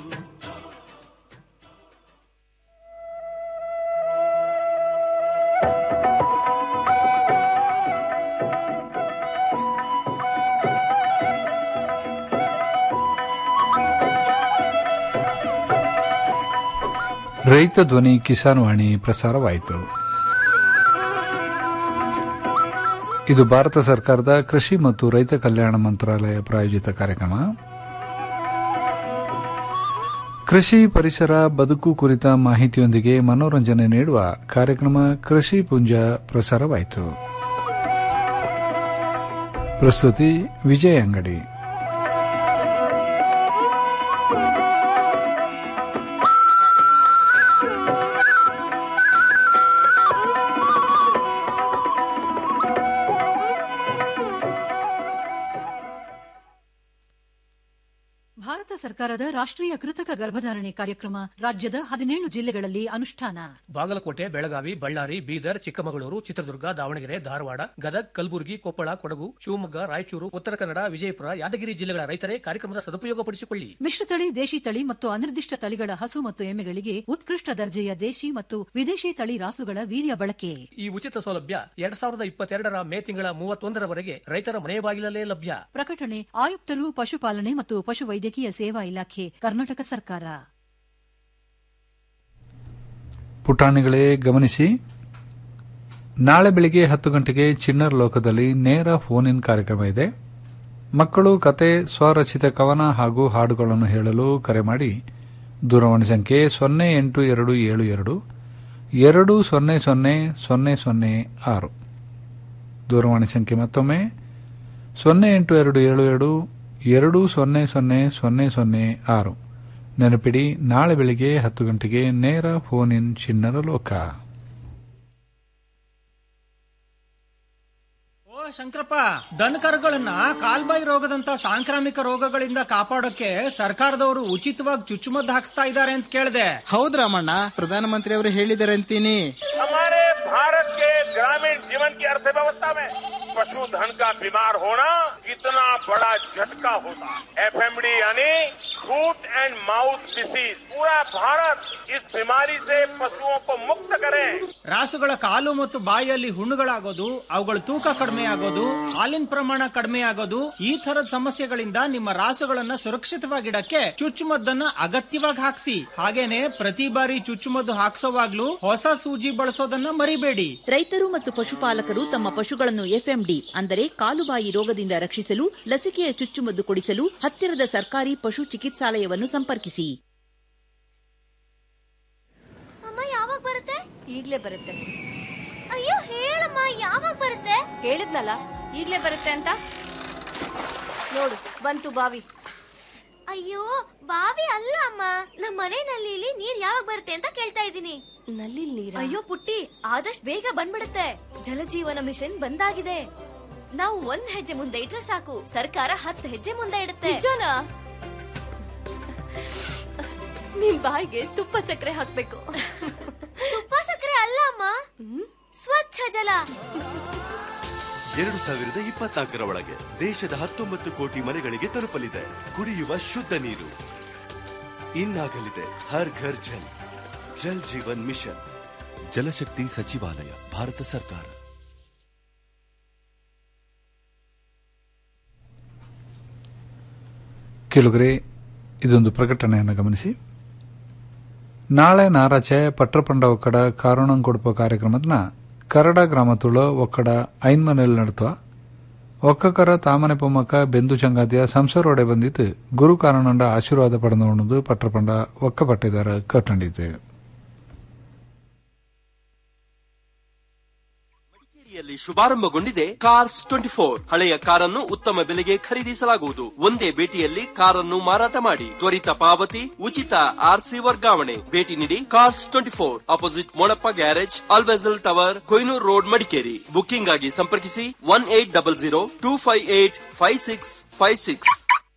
ರೈತ ಧ್ವನಿ ಕಿಸಾನ್ ವಾಣಿ ಪ್ರಸಾರವಾಯಿತು ಇದು ಭಾರತ ಸರ್ಕಾರದ ಕೃಷಿ ಮತ್ತು ರೈತ ಕಲ್ಯಾಣ ಮಂತ್ರಾಲಯ ಪ್ರಾಯೋಜಿತ ಕಾರ್ಯಕ್ರಮ ಕೃಷಿ ಪರಿಸರ ಬದುಕು ಕುರಿತ ಮಾಹಿತಿಯೊಂದಿಗೆ ಮನೋರಂಜನೆ ನೀಡುವ ಕಾರ್ಯಕ್ರಮ ಕೃಷಿ ಪುಂಜ ಪ್ರಸಾರವಾಯಿತು ಪ್ರಸ್ತುತಿ ವಿಜಯ ಅಂಗಡಿ ಭಾರತ ಸರ್ಕಾರದ ರಾಷ್ಟ್ರೀಯ ಕೃತಕ ಗರ್ಭಧಾರಣೆ ಕಾರ್ಯಕ್ರಮ ರಾಜ್ಯದ ಹದಿನೇಳು ಜಿಲ್ಲೆಗಳಲ್ಲಿ ಅನುಷ್ಠಾನ ಬಾಗಲಕೋಟೆ ಬೆಳಗಾವಿ ಬಳ್ಳಾರಿ ಬೀದರ್ ಚಿಕ್ಕಮಗಳೂರು ಚಿತ್ರದುರ್ಗ ದಾವಣಗೆರೆ ಧಾರವಾಡ ಗದಗ್ ಕಲಬುರಗಿ ಕೊಪ್ಪಳ ಕೊಡಗು ಶಿವಮೊಗ್ಗ ರಾಯಚೂರು ಉತ್ತರ ಕನ್ನಡ ವಿಜಯಪುರ ಯಾದಗಿರಿ ಜಿಲ್ಲೆಗಳ ರೈತರೇ ಕಾರ್ಯಕ್ರಮದ ಸದುಪಯೋಗಪಡಿಸಿಕೊಳ್ಳಿ ಮಿಶ್ರತಳಿ ದೇಶಿ ತಳಿ ಮತ್ತು ಅನಿರ್ದಿಷ್ಟ ತಳಿಗಳ ಹಸು ಮತ್ತು ಎಮ್ಮೆಗಳಿಗೆ ಉತ್ಕೃಷ್ಟ ದರ್ಜೆಯ ದೇಶಿ ಮತ್ತು ವಿದೇಶಿ ತಳಿ ರಾಸುಗಳ ವೀರ್ಯ ಬಳಕೆ ಈ ಉಚಿತ ಸೌಲಭ್ಯ ಎರಡ್ ಸಾವಿರದ ಇಪ್ಪತ್ತೆರಡರ ಮೇ ತಿಂಗಳ ಮೂವತ್ತೊಂದರವರೆಗೆ ರೈತರ ಮನೆ ಬಾಗಿಲಲ್ಲೇ ಲಭ್ಯ ಪ್ರಕಟಣೆ ಆಯುಕ್ತರು ಪಶುಪಾಲನೆ ಮತ್ತು ಪಶುವೈದ್ಯಕೀಯ ಸೇವಾ ಇಲಾಖೆ ಕರ್ನಾಟಕ ಸರ್ಕಾರ ಪುಟಾಣಿಗಳೇ ಗಮನಿಸಿ ನಾಳೆ ಬೆಳಿಗ್ಗೆ ಹತ್ತು ಗಂಟೆಗೆ ಚಿನ್ನರ್ ಲೋಕದಲ್ಲಿ ನೇರ ಫೋನ್ ಇನ್ ಕಾರ್ಯಕ್ರಮ ಇದೆ ಮಕ್ಕಳು ಕತೆ ಸ್ವರಚಿತ ಕವನ ಹಾಗೂ ಹಾಡುಗಳನ್ನು ಹೇಳಲು ಕರೆ ಮಾಡಿ ದೂರವಾಣಿ ಸಂಖ್ಯೆ ಸೊನ್ನೆ ಎಂಟು ಎರಡು ಏಳು ಎರಡು ಎರಡು ಸೊನ್ನೆ ಸೊನ್ನೆ ಸೊನ್ನೆ ಸೊನ್ನೆ ಆರು ದೂರವಾಣಿ ಸಂಖ್ಯೆ ಮತ್ತೊಮ್ಮೆ ಸೊನ್ನೆ ಎಂಟು ಎರಡು ಏಳು ಎರಡು ಎರಡು ಸೊನ್ನೆ ಸೊನ್ನೆ ಸೊನ್ನೆ ಸೊನ್ನೆ ಆರು ನೆನಪಿಡಿ ನಾಳೆ ಬೆಳಿಗ್ಗೆ ಹತ್ತು ಗಂಟೆಗೆ ನೇರ ಫೋನ್ ಇನ್ ಚಿನ್ನರ ಲೋಕ ಓ ಶಂಕರಪ್ಪ ದನಕರುಗಳನ್ನ ಕಾಲ್ಬಾಯಿ ರೋಗದಂತ ಸಾಂಕ್ರಾಮಿಕ ರೋಗಗಳಿಂದ ಕಾಪಾಡೋಕೆ ಸರ್ಕಾರದವರು ಉಚಿತವಾಗಿ ಚುಚ್ಚುಮದ್ದು ಹಾಕ್ಸ್ತಾ ಇದ್ದಾರೆ ಅಂತ ಕೇಳಿದೆ ಹೌದ್ ರಾಮಣ್ಣ ಪ್ರಧಾನಮಂತ್ರಿ ಅವರು ಹೇಳಿದ್ದಾರೆ ಅಂತೀನಿ हमारे भारत के ग्रामीण जीवन की अर्थव्यवस्था में पशुधन का बीमार होना कितना बड़ा झटका होता है एफएमडी यानी फूट एंड माउथ डिसीज पूरा भारत इस बीमारी से पशुओं को मुक्त करे ರಾಸುಗಳ ಕಾಲು ಮತ್ತು ಬಾಯಿಯಲ್ಲಿ ಹುಣ್ಣುಗಳಾಗೋದು ಅವುಗಳ ತೂಕ ಕಡಿಮೆ ಆಗೋದು ಹಾಲಿನ ಪ್ರಮಾಣ ಕಡಿಮೆ ಆಗೋದು ಈ ತರದ ಸಮಸ್ಯೆಗಳಿಂದ ನಿಮ್ಮ ರಾಸುಗಳನ್ನ ಸುರಕ್ಷಿತವಾಗಿಡಕ್ಕೆ ಚುಚ್ಚುಮದ್ದನ್ನ ಅಗತ್ಯವಾಗಿ ಹಾಕ್ಸಿ ಹಾಗೇನೆ ಪ್ರತಿ ಬಾರಿ ಚುಚ್ಚುಮದ್ದು ಹಾಕ್ಸೋವಾಗ್ಲೂ ಹೊಸ ಸೂಜಿ ಬಳಸೋದನ್ನ ಮರಿಬೇಡಿ ರೈತರು ಮತ್ತು ಪಶುಪಾಲಕರು ತಮ್ಮ ಪಶುಗಳನ್ನು ಎಫ್ಎಂಡಿ ಅಂದರೆ ಕಾಲುಬಾಯಿ ರೋಗದಿಂದ ರಕ್ಷಿಸಲು ಲಸಿಕೆಯ ಚುಚ್ಚುಮದ್ದು ಕೊಡಿಸಲು ಹತ್ತಿರದ ಸರ್ಕಾರಿ ಪಶು ಚಿಕಿತ್ಸಾಲಯವನ್ನು ಸಂಪರ್ಕಿಸಿ ಅಮ್ಮ ಯಾವಾಗ ಬರುತ್ತೆ ಈಗ್ಲೇ ಬರುತ್ತೆ ಅಯ್ಯೋ ಹೇಳಮ್ಮ ಯಾವಾಗ ಬರುತ್ತೆ ಹೇಳಿದ್ನಲ್ಲ ಈಗ್ಲೇ ಬರುತ್ತೆ ಅಂತ ನೋಡು ಬಂತು ಬಾವಿ ಅಯ್ಯೋ ಬಾವಿ ಅಲ್ಲ ಅಮ್ಮ ನಮ್ಮ ಮನೆ ನಲ್ಲಿಲಿ ನೀರ್ ಯಾವಾಗ ಬರುತ್ತೆ ಅಂತ ಕೇಳ್ತಾ ಇದ್ದೀನಿ ನಲ್ಲಿ ನೀರ ಅಯ್ಯೋ ಪುಟ್ಟಿ ಆದಷ್ಟು ಬೇಗ ಬಂದ್ಬಿಡುತ್ತೆ ಜಲಜೀವನ ಮಿಷನ್ ಬಂದಾಗಿದೆ ನಾವು ಒಂದ್ ಹೆಜ್ಜೆ ಮುಂದೆ ಇಟ್ರೆ ಸಾಕು ಸರ್ಕಾರ ಹತ್ತು ಹೆಜ್ಜೆ ಮುಂದೆ ಇಡುತ್ತೆ ನಿಜನಾ ನಿಮ್ ಬಾಯಿಗೆ ತುಪ್ಪ ಸಕ್ಕರೆ ಹಾಕ್ಬೇಕು ತುಪ್ಪ ಸಕ್ಕರೆ ಅಲ್ಲ ಅಮ್ಮ ಸ್ವಚ್ಛ ಜಲ ಎರಡು ಸಾವಿರದ ಇಪ್ಪತ್ನಾಲ್ಕರ ಒಳಗೆ ದೇಶದ ಹತ್ತೊಂಬತ್ತು ಕೋಟಿ ಮನೆಗಳಿಗೆ ತಲುಪಲಿದೆ ಕುಡಿಯುವ ಶುದ್ಧ ನೀರು ಇನ್ನಾಗಲಿದೆ ಹರ್ ಘರ್ ಜಲ್ ಜಲ್ ಜೀವನ್ ಮಿಷನ್ ಜಲಶಕ್ತಿ ಸಚಿವಾಲಯ ಭಾರತ ಸರ್ಕಾರ ಕೆಲವರೆ ಇದೊಂದು ಪ್ರಕಟಣೆಯನ್ನು ಗಮನಿಸಿ ನಾಳೆ ನಾರಾಚೆ ಪಟ್ರಪಂಡ ಒಕ್ಕಡ ಕಾರಣಂ ಕೊಡುವ ಕಾರ್ಯಕ್ರಮದನ್ನ ಕರಡ ಗ್ರಾಮತುಳ ಒಕ್ಕಡ ಐನ್ಮನೆಲ್ ನಡ್ತುವ ಒಕ್ಕಕರ ತಾಮನೆ ಪೊಮ್ಮಕ್ಕ ಬೆಂದು ಚಂಗಾದಿಯ ಸಂಸರೋಡೆ ಬಂದಿತ್ತು ಗುರು ಕಾರಣಂಡ ಆಶೀರ್ವಾದ ಪಡೆದು ಪಟ್ರಪಂಡ ಒಕ್ಕ ಪಟ್ಟಿದಾರ ಕಟ್ಟಂಡಿತು ಯಲ್ಲಿ ಶುಭಾರಂಭಗೊಂಡಿದೆ ಕಾರ್ಸ್ ಟ್ವೆಂಟಿ ಫೋರ್ ಹಳೆಯ ಕಾರನ್ನು ಉತ್ತಮ ಬೆಲೆಗೆ ಖರೀದಿಸಲಾಗುವುದು ಒಂದೇ ಭೇಟಿಯಲ್ಲಿ ಕಾರನ್ನು ಮಾರಾಟ ಮಾಡಿ ತ್ವರಿತ ಪಾವತಿ ಉಚಿತ ಆರ್ಸಿ ವರ್ಗಾವಣೆ ಭೇಟಿ ನೀಡಿ cars twenty four opposite Molappa garage ಅಲ್ವೆಜಲ್ ಟವರ್ ಕೊಯ್ನೂರ್ ರೋಡ್ ಮಡಿಕೇರಿ ಬುಕ್ಕಿಂಗ್ ಆಗಿ ಸಂಪರ್ಕಿಸಿ one eight double zero two five eight five six five six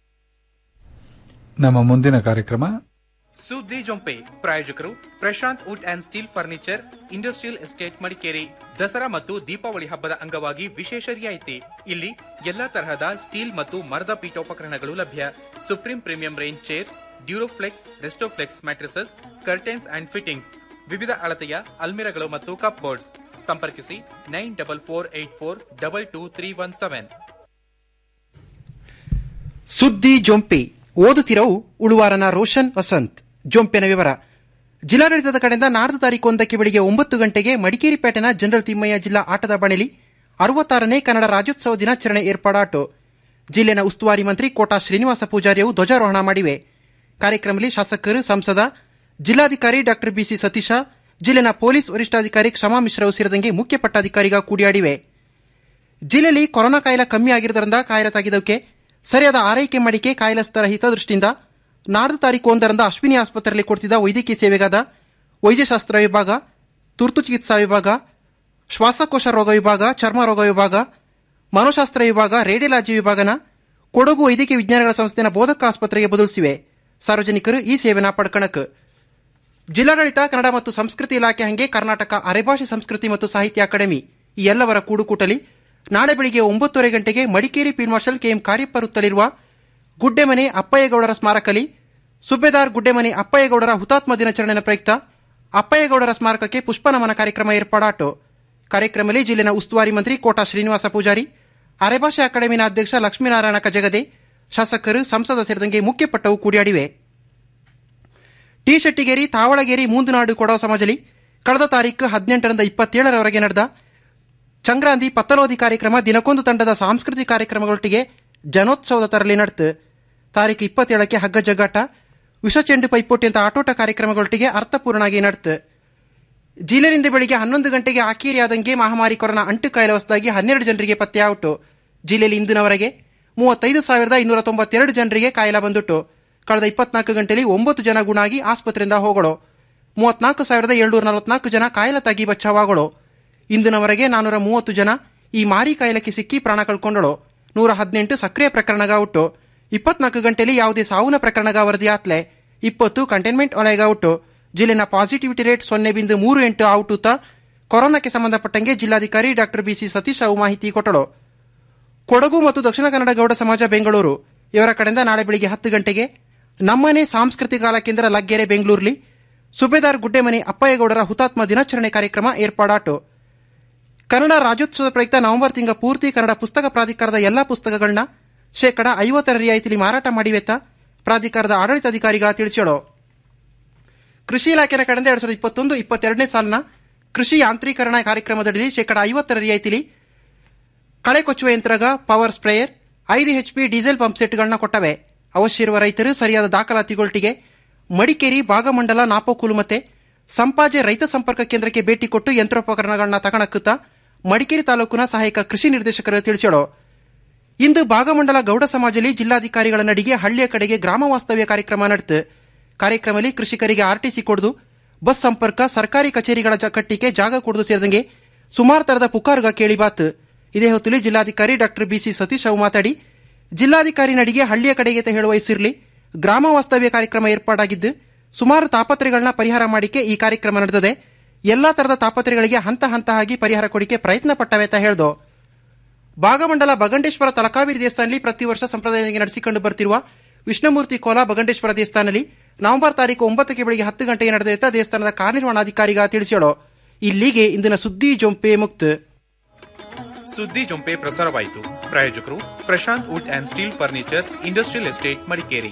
ನಮ್ಮ ಮುಂದಿನ ಕಾರ್ಯಕ್ರಮ ಸುದ್ದಿ ಜೊಂಪೆ ಪ್ರಾಯೋಜಕರು Prashant wood and steel furniture industrial estate Madikeri Dasara ಮತ್ತು ದೀಪಾವಳಿ ಹಬ್ಬದ ಅಂಗವಾಗಿ ವಿಶೇಷ ರಿಯಾಯಿತಿ ಇಲ್ಲಿ ಎಲ್ಲಾ ತರಹದ ಸ್ಟೀಲ್ ಮತ್ತು ಮರದ ಪೀಠೋಪಕರಣಗಳು ಲಭ್ಯ supreme premium range chairs Duroflex Restoflex mattresses curtains and fittings ವಿವಿಧ ಅಳತೆಯ ಅಲ್ಮಿರಗಳು ಮತ್ತು ಕಪ್ ಬೋರ್ಡ್ಸ್ ಸಂಪರ್ಕಿಸಿ nine double four eight four double two three one seven ಸುದ್ದಿ ಜೊಂಪೆ ಓದುತ್ತಿರವು ಉಳುವಾರನ ರೋಷನ್ ವಸಂತ್ ಜೊಂಪೆನ ವಿವರ ಜಿಲ್ಲಾಡಳಿತದ ಕಡೆಯಿಂದ ನಾಡ್ದು ತಾರೀಕು ಒಂದಕ್ಕೆ ಬೆಳಿಗ್ಗೆ ಒಂಬತ್ತು ಗಂಟೆಗೆ ಮಡಿಕೇರಿ ಪೇಟೆನ ಜನರಲ್ ತಿಮ್ಮಯ್ಯ ಜಿಲ್ಲಾ ಆಟದ ಬಣಿಲಿ ಅರವತ್ತಾರನೇ ಕನ್ನಡ ರಾಜ್ಯೋತ್ಸವ ದಿನಾಚರಣೆ ಏರ್ಪಾಡಾಟು ಜಿಲ್ಲೆನ ಉಸ್ತುವಾರಿ ಮಂತ್ರಿ ಕೋಟಾ ಶ್ರೀನಿವಾಸ ಪೂಜಾರಿಯವು ಧ್ವಜಾರೋಹಣ ಮಾಡಿವೆ ಕಾರ್ಯಕ್ರಮದಲ್ಲಿ ಶಾಸಕರು ಸಂಸದ ಜಿಲ್ಲಾಧಿಕಾರಿ ಡಾಕ್ಟರ್ ಬಿಸಿ ಸತೀಶ ಜಿಲ್ಲೆನ ಪೊಲೀಸ್ ವರಿಷ್ಠಾಧಿಕಾರಿ ಕ್ಷಮಾ ಮಿಶ್ರವು ಸೇರಿದಂಗೆ ಮುಖ್ಯ ಪಟ್ಟಾಧಿಕಾರಿಗ ಕೂಡಿಯಾಡಿವೆ ಜಿಲ್ಲೆಯಲ್ಲಿ ಕೊರೋನಾ ಕಾಯಿಲೆ ಕಮ್ಮಿ ಆಗಿರುವುದರಿಂದ ಕಾಯಿಲೆ ತಾಗಿದಕ್ಕೆ ಸರಿಯಾದ ಆರೈಕೆ ಮಾಡಿಕೆ ಕಾಯಿಲಸ್ಥರ ಹಿತದೃಷ್ಟಿಯಿಂದ ನಾಡ್ದು ತಾರೀಕು ಒಂದರಂದ ಅಶ್ವಿನಿ ಆಸ್ಪತ್ರೆಯಲ್ಲಿ ಕೊಡ್ತಿದ್ದ ವೈದ್ಯಕೀಯ ಸೇವೆಗಾದ ವೈದ್ಯಶಾಸ್ತ್ರ ವಿಭಾಗ ತುರ್ತು ಚಿಕಿತ್ಸಾ ವಿಭಾಗ ಶ್ವಾಸಕೋಶ ರೋಗ ವಿಭಾಗ ಚರ್ಮ ರೋಗ ವಿಭಾಗ ಮನೋಶಾಸ್ತ್ರ ವಿಭಾಗ ರೇಡಿಯಾಲಜಿ ವಿಭಾಗನ ಕೊಡಗು ವೈದ್ಯಕೀಯ ವಿಜ್ಞಾನಗಳ ಸಂಸ್ಥೆನ ಬೋಧಕ ಆಸ್ಪತ್ರೆಗೆ ಬದಲಿಸಿವೆ ಸಾರ್ವಜನಿಕರು ಈ ಸೇವೆನ ಪಡ್ಕಣಕ್ ಜಿಲ್ಲಾಡಳಿತ ಕನ್ನಡ ಮತ್ತು ಸಂಸ್ಕೃತಿ ಇಲಾಖೆ ಹಂಗೆ ಕರ್ನಾಟಕ ಅರೆಭಾಷೆ ಸಂಸ್ಕೃತಿ ಮತ್ತು ಸಾಹಿತ್ಯ ಅಕಾಡೆಮಿ ಈ ಎಲ್ಲವರ ಕೂಡುಕೂಟಲಿ ನಾಳೆ ಬೆಳಿಗ್ಗೆ ಒಂಬತ್ತುವರೆ ಗಂಟೆಗೆ Madikeri field marshal KM Cariappa ವೃತ್ತದಲ್ಲಿರುವ ಗುಡ್ಡೆಮನೆ ಅಪ್ಪಯ್ಯಗೌಡರ ಸ್ಮಾರಕಲಿ ಸುಬೇದಾರ್ ಗುಡ್ಡೆಮನೆ ಅಪ್ಪಯ್ಯಗೌಡರ ಹುತಾತ್ಮ ದಿನಾಚರಣೆಯ ಪ್ರಯುಕ್ತ ಅಪ್ಪಯ್ಯಗೌಡರ ಸ್ಮಾರಕಕ್ಕೆ ಪುಷ್ಪನಮನ ಕಾರ್ಯಕ್ರಮ ಏರ್ಪಾಡಾಟು ಕಾರ್ಯಕ್ರಮದಲ್ಲಿ ಜಿಲ್ಲೆನ ಉಸ್ತುವಾರಿ ಮಂತ್ರಿ ಕೋಟಾ ಶ್ರೀನಿವಾಸ ಪೂಜಾರಿ ಅರೆಭಾಷೆ ಅಕಾಡೆಮಿನ ಅಧ್ಯಕ್ಷ ಲಕ್ಷ್ಮೀನಾರಾಯಣ ಕಜಗದೆ ಶಾಸಕರು ಸಂಸದ ಸೇರಿದಂಗೆ ಮುಖ್ಯಪಟ್ಟವು ಕೂಡಿಯಾಡಿವೆ ಟಿ ಶೆಟ್ಟಿಗೇರಿ ತಾವಳಗೇರಿ ಮೂಂದುನಾಡು ಕೊಡವ ಸಮಾಜಲಿ ಕಳೆದ ತಾರೀಕು ಹದಿನೆಂಟರಿಂದ ಇಪ್ಪತ್ತೇಳರವರೆಗೆ ನಡೆದ ಚಂಗ್ರಾಂದಿ ಪತ್ತಲೋದಿ ಕಾರ್ಯಕ್ರಮ ದಿನಕ್ಕೊಂದು ತಂಡದ ಸಾಂಸ್ಕೃತಿಕ ಕಾರ್ಯಕ್ರಮಗಳೊಟ್ಟಿಗೆ ಜನೋತ್ಸವದ ತರಲಿ ನಡೆತು ತಾರೀಕು ಇಪ್ಪತ್ತೇಳಕ್ಕೆ ಹಗ್ಗ ಜಗ್ಗಾಟ ವಿಷ ಚೆಂಡು ಪೈಪೋಟಿ ಅಂತ ಆಟೋಟ ಕಾರ್ಯಕ್ರಮಗಳೊಟ್ಟಿಗೆ ಅರ್ಥಪೂರ್ಣವಾಗಿ ನಡೆತು ಜಿಲ್ಲೆಯಿಂದ ಬೆಳಿಗ್ಗೆ ಹನ್ನೊಂದು ಗಂಟೆಗೆ ಆಕೇರಿಯಾದಂಗೆ ಮಹಾಮಾರಿ ಕೊರೋನಾ ಅಂಟು ಕಾಯಿಲೆ ಹೊಸದಾಗಿ ಹನ್ನೆರಡು ಜನರಿಗೆ ಪತ್ತೆಯಾಯಿತು ಜಿಲ್ಲೆಯಲ್ಲಿ ಇಂದಿನವರೆಗೆ ಮೂವತ್ತೈದು ಸಾವಿರದ ಇನ್ನೂರ ತೊಂಬತ್ತೆರಡು ಜನರಿಗೆ ಕಾಯಿಲೆ ಬಂದುಟ್ಟು ಕಳೆದ ಇಪ್ಪತ್ನಾಲ್ಕು ಗಂಟೆಯಲ್ಲಿ ಒಂಬತ್ತು ಜನ ಗುಣಾಗಿ ಆಸ್ಪತ್ರೆಯಿಂದ ಹೋಗಳು ಮೂವತ್ನಾಲ್ಕು ಸಾವಿರದ ಏಳ್ನೂರ ನಲವತ್ನಾಲ್ಕು ಜನ ಕಾಯಿಲೆ ತಗ್ಗಿ ಬಚಾವಾಗಳು ಇಂದಿನವರೆಗೆ ನಾನೂರ ಮೂವತ್ತು ಜನ ಈ ಮಾರಿ ಕಾಯಿಲೆಗೆ ಸಿಕ್ಕಿ ಪ್ರಾಣ ಕಳ್ಕೊಂಡಳು ನೂರ ಹದಿನೆಂಟು ಸಕ್ರಿಯ ಪ್ರಕರಣಗ ಹುಟ್ಟು ಇಪ್ಪತ್ನಾಲ್ಕು ಗಂಟೆಯಲ್ಲಿ ಯಾವುದೇ ಸಾವಿನ ಪ್ರಕರಣಗ ವರದಿಯಾತ್ಲೆ ಇಪ್ಪತ್ತು ಕಂಟೈನ್ಮೆಂಟ್ ವಲಯಗ ಹುಟ್ಟು ಜಿಲ್ಲೆನ ಪಾಸಿಟಿವಿಟಿ ರೇಟ್ ಸೊನ್ನೆ ಬಿಂದು ಮೂರು ಎಂಟು ಔಟುತ್ತ ಕೊರೋನಾಕ್ಕೆ ಸಂಬಂಧಪಟ್ಟಂಗೆ ಜಿಲ್ಲಾಧಿಕಾರಿ ಡಾಕ್ಟರ್ ಬಿಸಿ ಸತೀಶ್ ಅವು ಮಾಹಿತಿ ಕೊಟ್ಟಳು ಕೊಡಗು ಮತ್ತು ದಕ್ಷಿಣ ಕನ್ನಡ ಗೌಡ ಸಮಾಜ ಬೆಂಗಳೂರು ಇವರ ಕಡೆಯಿಂದ ನಾಳೆ ಬೆಳಿಗ್ಗೆ ಹತ್ತು ಗಂಟೆಗೆ ನಮ್ಮನೆ ಸಾಂಸ್ಕೃತಿಕ ಕಲಾ ಕೇಂದ್ರ ಲಗ್ಗೆರೆ ಬೆಂಗಳೂರಲ್ಲಿ ಸುಬೇದಾರ್ ಗುಡ್ಡೆಮನೆ ಅಪ್ಪಯ್ಯಗೌಡರ ಹುತಾತ್ಮ ದಿನಾಚರಣೆ ಕಾರ್ಯಕ್ರಮ ಏರ್ಪಾಡಾಟು ಕನ್ನಡ ರಾಜ್ಯೋತ್ಸವದ ಪ್ರಯುಕ್ತ ನವೆಂಬರ್ ತಿಂಗಳ ಪೂರ್ತಿ ಕನ್ನಡ ಪುಸ್ತಕ ಪ್ರಾಧಿಕಾರದ ಎಲ್ಲಾ ಪುಸ್ತಕಗಳನ್ನ ಶೇಕಡ ಐವತ್ತರ ರಿಯಾಯಿತಿಲಿ ಮಾರಾಟ ಮಾಡಿವೆತ್ತ ಪ್ರಾಧಿಕಾರದ ಆಡಳಿತಾಧಿಕಾರಿಗ ತಿಳಿಸ್ಯಾಳು ಕೃಷಿ ಇಲಾಖೆಯ ಕಡೆಯಿಂದ ಎರಡ್ ಸಾವಿರದ ಇಪ್ಪತ್ತೊಂದು ಇಪ್ಪತ್ತೆರಡನೇ ಸಾಲಿನ ಕೃಷಿ ಯಾಂತ್ರೀಕರಣ ಕಾರ್ಯಕ್ರಮದಡಿ ಶೇಕಡ ಐವತ್ತರ ರಿಯಾಯಿತಿಲಿ ಕಳೆ ಕೊಚ್ಚುವ ಯಂತ್ರಗ ಪವರ್ ಸ್ಪ್ರೇಯರ್ ಐದು ಎಚ್ಪಿ ಡೀಸೆಲ್ ಪಂಪ್ ಸೆಟ್ಗಳನ್ನ ಕೊಟ್ಟವೆ ಅವಶ್ಯ ಇರುವ ರೈತರು ಸರಿಯಾದ ದಾಖಲಾತಿಗೊಳ್ಟಿಗೆ ಮಡಿಕೇರಿ ಭಾಗಮಂಡಲ ನಾಪೋಕುಲು ಮತ್ತೆ ಸಂಪಾಜೆ ರೈತ ಸಂಪರ್ಕ ಕೇಂದ್ರಕ್ಕೆ ಭೇಟಿ ಕೊಟ್ಟು ಯಂತ್ರೋಪಕರಣಗಳನ್ನ ತಗಣಕ್ಕುತ್ತಾ ಮಡಿಕೇರಿ ತಾಲೂಕಿನ ಸಹಾಯಕ ಕೃಷಿ ನಿರ್ದೇಶಕರು ತಿಳಿಸ್ಯಾಳು ಇಂದು ಭಾಗಮಂಡಲ ಗೌಡ ಸಮಾಜದಲ್ಲಿ ಜಿಲ್ಲಾಧಿಕಾರಿಗಳ ನಡಿಗೆ ಹಳ್ಳಿಯ ಕಡೆಗೆ ಗ್ರಾಮ ವಾಸ್ತವ್ಯ ಕಾರ್ಯಕ್ರಮ ನಡೆತು ಕಾರ್ಯಕ್ರಮದಲ್ಲಿ ಕೃಷಿಕರಿಗೆ ಆರ್ಟಿಸಿ ಕೊಡದು ಬಸ್ ಸಂಪರ್ಕ ಸರ್ಕಾರಿ ಕಚೇರಿಗಳ ಜ- ಕಟ್ಟಿಗೆ ಜಾಗ ಕೊಡದು ಸೇರಿದಂಗೆ ಸುಮಾರು ತರದ ಪುಕಾರುಗ ಕೇಳಿ ಬಾತು ಇದೇ ಹೊತ್ತಲ್ಲಿ ಜಿಲ್ಲಾಧಿಕಾರಿ ಡಾಕ್ಟರ್ ಬಿಸಿ ಸತೀಶ್ ಅವು ಮಾತಾಡಿ ಜಿಲ್ಲಾಧಿಕಾರಿ ನಡಿಗೆ ಹಳ್ಳಿಯ ಕಡೆಗೆ ಅಂತ ಹೇಳುವ ಹೆಸರಿರಲಿ ಗ್ರಾಮ ವಾಸ್ತವ್ಯ ಕಾರ್ಯಕ್ರಮ ಏರ್ಪಾಡಾಗಿದ್ದು ಸುಮಾರು ತಾಪತ್ರೆಗಳನ್ನ ಪರಿಹಾರ ಮಾಡಿಕೆ ಈ ಕಾರ್ಯಕ್ರಮ ನಡೆದಿದೆ ಎಲ್ಲಾ ತರದ ತಾಪತ್ರೆಗಳಿಗೆ ಹಂತ ಹಂತ ಆಗಿ ಪರಿಹಾರ ಕೊಡಿಕೆ ಪ್ರಯತ್ನ ಪಟ್ಟವೆ ಅಂತ ಹೇಳ್ದು ಭಾಗಮಂಡಲ ಬಗಂಡೇಶ್ವರ ತಲಕಾವೇರಿ ದೇವಸ್ಥಾನದಲ್ಲಿ ಪ್ರತಿ ವರ್ಷ ಸಂಪ್ರದಾಯವಾಗಿ ನಡೆಸಿಕೊಂಡು ಬರ್ತಿರುವ ವಿಷ್ಣುಮೂರ್ತಿ ಕೋಲ ಬಗಂಡೇಶ್ವರ ದೇವಸ್ಥಾನದಲ್ಲಿ ನವೆಂಬರ್ ತಾರೀಕು ಒಂಬತ್ತಕ್ಕೆ ಬೆಳಿಗ್ಗೆ ಹತ್ತು ಗಂಟೆಗೆ ನಡೆದ ದೇವಸ್ಥಾನದ ಕಾರ್ಯನಿರ್ವಹಣಾಧಿಕಾರಿಗ ತಿಳಿಸ್ಯಾಳು ಇಲ್ಲಿಗೆ ಇಂದಿನ ಸುದ್ದಿ ಜೊಂಪೆ ಮುಕ್ತ ಸುದ್ದಿ ಜೊಂಪೆ ಪ್ರಸಾರವಾಯಿತು ಪ್ರಾಯೋಜಕರು Prashant wood and steel furnitures industrial estate Madikeri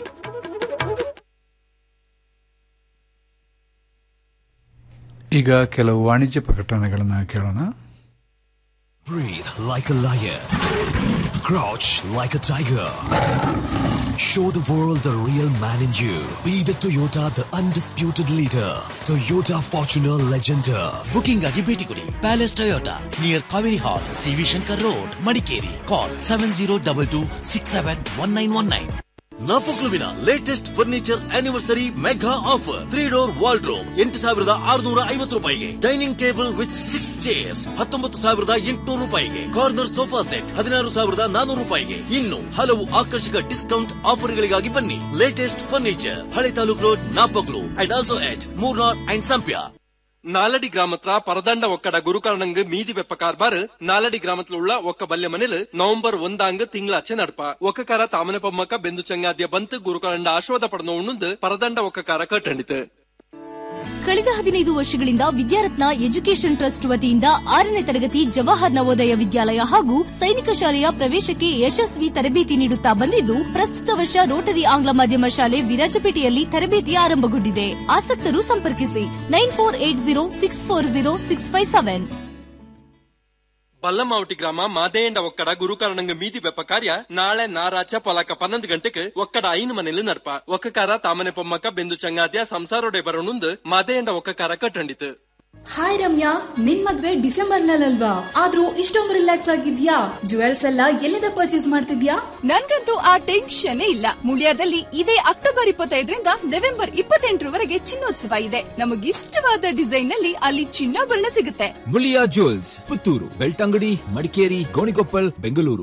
ಈಗ ಕೆಲವು ವಾಣಿಜ್ಯ ಪ್ರಕಟಣೆಗಳನ್ನು ಕೇಳೋಣ Breathe like a lion. Crouch like a tiger. Show the world the real man in you. Be the Toyota, the undisputed leader. Toyota Fortuner Legender. Booking ಆಗಿ ಭೇಟಿ ಕೊಡಿ palace Toyota near Kaveri hall CV Shankar road Madikeri call seven zero double two six seven one nine one nine ನಾಪೋಕ್ಲುವಿನ latest furniture anniversary mega offer three door wardrobe ಎಂಟು ಸಾವಿರದ ಆರುನೂರ ಐವತ್ತು ರೂಪಾಯಿಗೆ dining table with six chairs ಹತ್ತೊಂಬತ್ತು ಸಾವಿರದ ಎಂಟುನೂರು ರೂಪಾಯಿಗೆ ಕಾರ್ನರ್ ಸೋಫಾ ಸೆಟ್ ಹದಿನಾರು ಸಾವಿರದ ನಾನೂರು ರೂಪಾಯಿಗೆ ಇನ್ನು ಹಲವು ಆಕರ್ಷಕ ಡಿಸ್ಕೌಂಟ್ ಆಫರ್ಗಳಿಗಾಗಿ ಬನ್ನಿ ಲೇಟೆಸ್ಟ್ ಫರ್ನಿಚರ್ ಹಳೆ taluk road Napoklu and also at Murnad and ಸಂಪ್ಯ നാലടി ഗ്രാമത്ര പരദണ്ഡ ഒക്കട ഗുരുകരണങ്ക് മീതി വെപ്പ കാർബാർ നാലടി ഗ്രാമത്തിലുള്ള ഒക്ക ബല്യ മനിൽ നവംബർ ಒಂದಾಂಗ್ ತಿಂಗಳಾಚೆ ನಡ್ಪ ಒಕ್ಕಕಾರ ತಾಮನ ಪಮ್ಮಕ್ಕ ಬೆಂದು ಚಂಗಾದ್ಯ ಬಂತ್ ಗುರುಕರಂಡ ಆಶ್ವಾದ ಪಡೆದ ಉಣ್ಣುಂದು ಪರದಂಡ ಒಕ್ಕಕಾರ ಕಟ್ಟಂಡಿತು ಕಳೆದ ಹದಿನೈದು ವರ್ಷಗಳಿಂದ ವಿದ್ಯಾರತ್ನ ಎಜುಕೇಷನ್ ಟ್ರಸ್ಟ್ ವತಿಯಿಂದ ಆರನೇ ತರಗತಿ ಜವಾಹರ್ ನವೋದಯ ವಿದ್ಯಾಲಯ ಹಾಗೂ ಸೈನಿಕ ಶಾಲೆಯ ಪ್ರವೇಶಕ್ಕೆ ಯಶಸ್ವಿ ತರಬೇತಿ ನೀಡುತ್ತಾ ಬಂದಿದ್ದು ಪ್ರಸ್ತುತ ವರ್ಷ ರೋಟರಿ ಆಂಗ್ಲ ಮಾಧ್ಯಮ ಶಾಲೆ ವಿರಾಜಪೇಟೆಯಲ್ಲಿ ತರಬೇತಿ ಆರಂಭಗೊಂಡಿದೆ ಆಸಕ್ತರು ಸಂಪರ್ಕಿಸಿ nine four eight zero six four zero six five seven Ballamavati ಗ್ರಾಮ ಮಾದೇಂಡ ಒಕ್ಕಡ ಗುರುಕರಣಂಗ ಮೀದಿ ಬೆಪ್ಪ ಕಾರ್ಯ ನಾಳೆ ನಾರಾಚ ಪೊಲಕ ಪನ್ನೊಂದು ಗಂಟೆಗೆ ಒಕ್ಕಡ ಐನು ಮನೇಲಿ ನಡ್ಪ ಒಕ್ಕಕಾರ ತಾಮನೆ ಪೊಮ್ಮಕ್ಕ ಬೆಂದು ಚಂಗಾದ್ಯ ಸಂಸಾರೋಡೆ ಬರೋಣುಂದು ಮಾದೇಂಡ ಒಕ್ಕಕಾರ ಕಟ್ಟಂಡಿತು ಹಾಯ್ ರಮ್ಯಾ ನಿನ್ ಮದ್ವೆ ಡಿಸೆಂಬರ್ ನಲ್ಲಲ್ವಾ ಆದ್ರೂ ಇಷ್ಟೊಂದು ರಿಲ್ಯಾಕ್ಸ್ ಆಗಿದ್ಯಾ ಜುವೆಲ್ಸ್ ಎಲ್ಲ ಎಲ್ಲಿಂದ ಪರ್ಚೇಸ್ ಮಾಡ್ತಿದ್ಯಾ ನನ್ಗಂತೂ ಆ ಟೆನ್ಷನ್ ಇಲ್ಲ ಮುಳಿಯಾದಲ್ಲಿ ಇದೇ ಅಕ್ಟೋಬರ್ ಇಪ್ಪತ್ತೈದರಿಂದ ನವೆಂಬರ್ ಇಪ್ಪತ್ತೆಂಟರವರೆಗೆ ಚಿನ್ನೋತ್ಸವ ಇದೆ ನಮಗಿಷ್ಟವಾದ ಡಿಸೈನ್ ನಲ್ಲಿ ಅಲ್ಲಿ ಚಿನ್ನಾಭರಣ ಸಿಗುತ್ತೆ ಮುಳಿಯಾ ಜ್ಯುವೆಲ್ಸ್ ಪುತ್ತೂರು ಬೆಳ್ತಂಗಡಿ ಮಡಿಕೇರಿ ಗೋಣಿಕೊಪ್ಪಲ್ ಬೆಂಗಳೂರು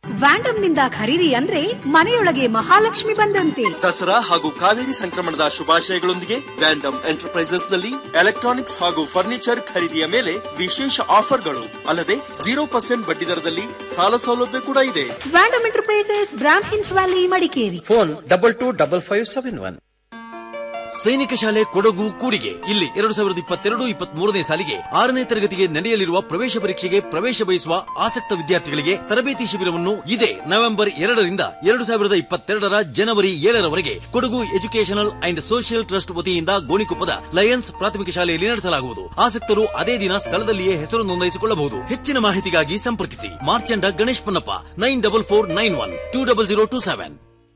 ವ್ಯಾಂಡಮ್ ನಿಂದ ಖರೀದಿ ಅಂದ್ರೆ ಮನೆಯೊಳಗೆ ಮಹಾಲಕ್ಷ್ಮಿ ಬಂದಂತೆ ದಸರಾ ಹಾಗೂ ಕಾವೇರಿ ಸಂಕ್ರಮಣದ ಶುಭಾಶಯಗಳೊಂದಿಗೆ ವ್ಯಾಂಡಮ್ ಎಂಟರ್ಪ್ರೈಸಸ್ ನಲ್ಲಿ ಎಲೆಕ್ಟ್ರಾನಿಕ್ಸ್ ಹಾಗೂ ಫರ್ನಿಚರ್ ಖರೀದಿಯ ಮೇಲೆ ವಿಶೇಷ ಆಫರ್ಗಳು ಅಲ್ಲದೆ ಜೀರೋ ಪರ್ಸೆಂಟ್ ಬಡ್ಡಿ ದರದಲ್ಲಿ ಸಾಲ ಸೌಲಭ್ಯ ಕೂಡ ಇದೆ ವ್ಯಾಂಡಮ್ ಎಂಟರ್ಪ್ರೈಸಸ್ ಬ್ರಾಮ್ ಹಿನ್ಸ್ valley Madikeri phone double two double five seven one ಸೈನಿಕ ಶಾಲೆ ಕೊಡಗು ಕೂಡಿಗೆ ಇಲ್ಲಿ ಎರಡು ಸಾವಿರದ ಇಪ್ಪತ್ತೆರಡು ಇಪ್ಪತ್ತ್ ಮೂರನೇ ಸಾಲಿಗೆ ಆರನೇ ತರಗತಿಗೆ ನಡೆಯಲಿರುವ ಪ್ರವೇಶ ಪರೀಕ್ಷೆಗೆ ಪ್ರವೇಶ ಬಯಸುವ ಆಸಕ್ತ ವಿದ್ಯಾರ್ಥಿಗಳಿಗೆ ತರಬೇತಿ ಶಿಬಿರವನ್ನು ಇದೇ ನವೆಂಬರ್ ಎರಡರಿಂದ ಎರಡು ಸಾವಿರದ ಇಪ್ಪತ್ತೆರಡರ ಜನವರಿ ಏಳರವರೆಗೆ Kodagu educational and social trust ವತಿಯಿಂದ ಗೋಣಿಕೊಪ್ಪದ ಲಯನ್ಸ್ ಪ್ರಾಥಮಿಕ ಶಾಲೆಯಲ್ಲಿ ನಡೆಸಲಾಗುವುದು ಆಸಕ್ತರು ಅದೇ ದಿನ ಸ್ಥಳದಲ್ಲಿಯೇ ಹೆಸರು ನೋಂದಾಯಿಸಿಕೊಳ್ಳಬಹುದು ಹೆಚ್ಚಿನ ಮಾಹಿತಿಗಾಗಿ ಸಂಪರ್ಕಿಸಿ Marchanda Ganesh Ponnappa nine double four nine one two double zero two seven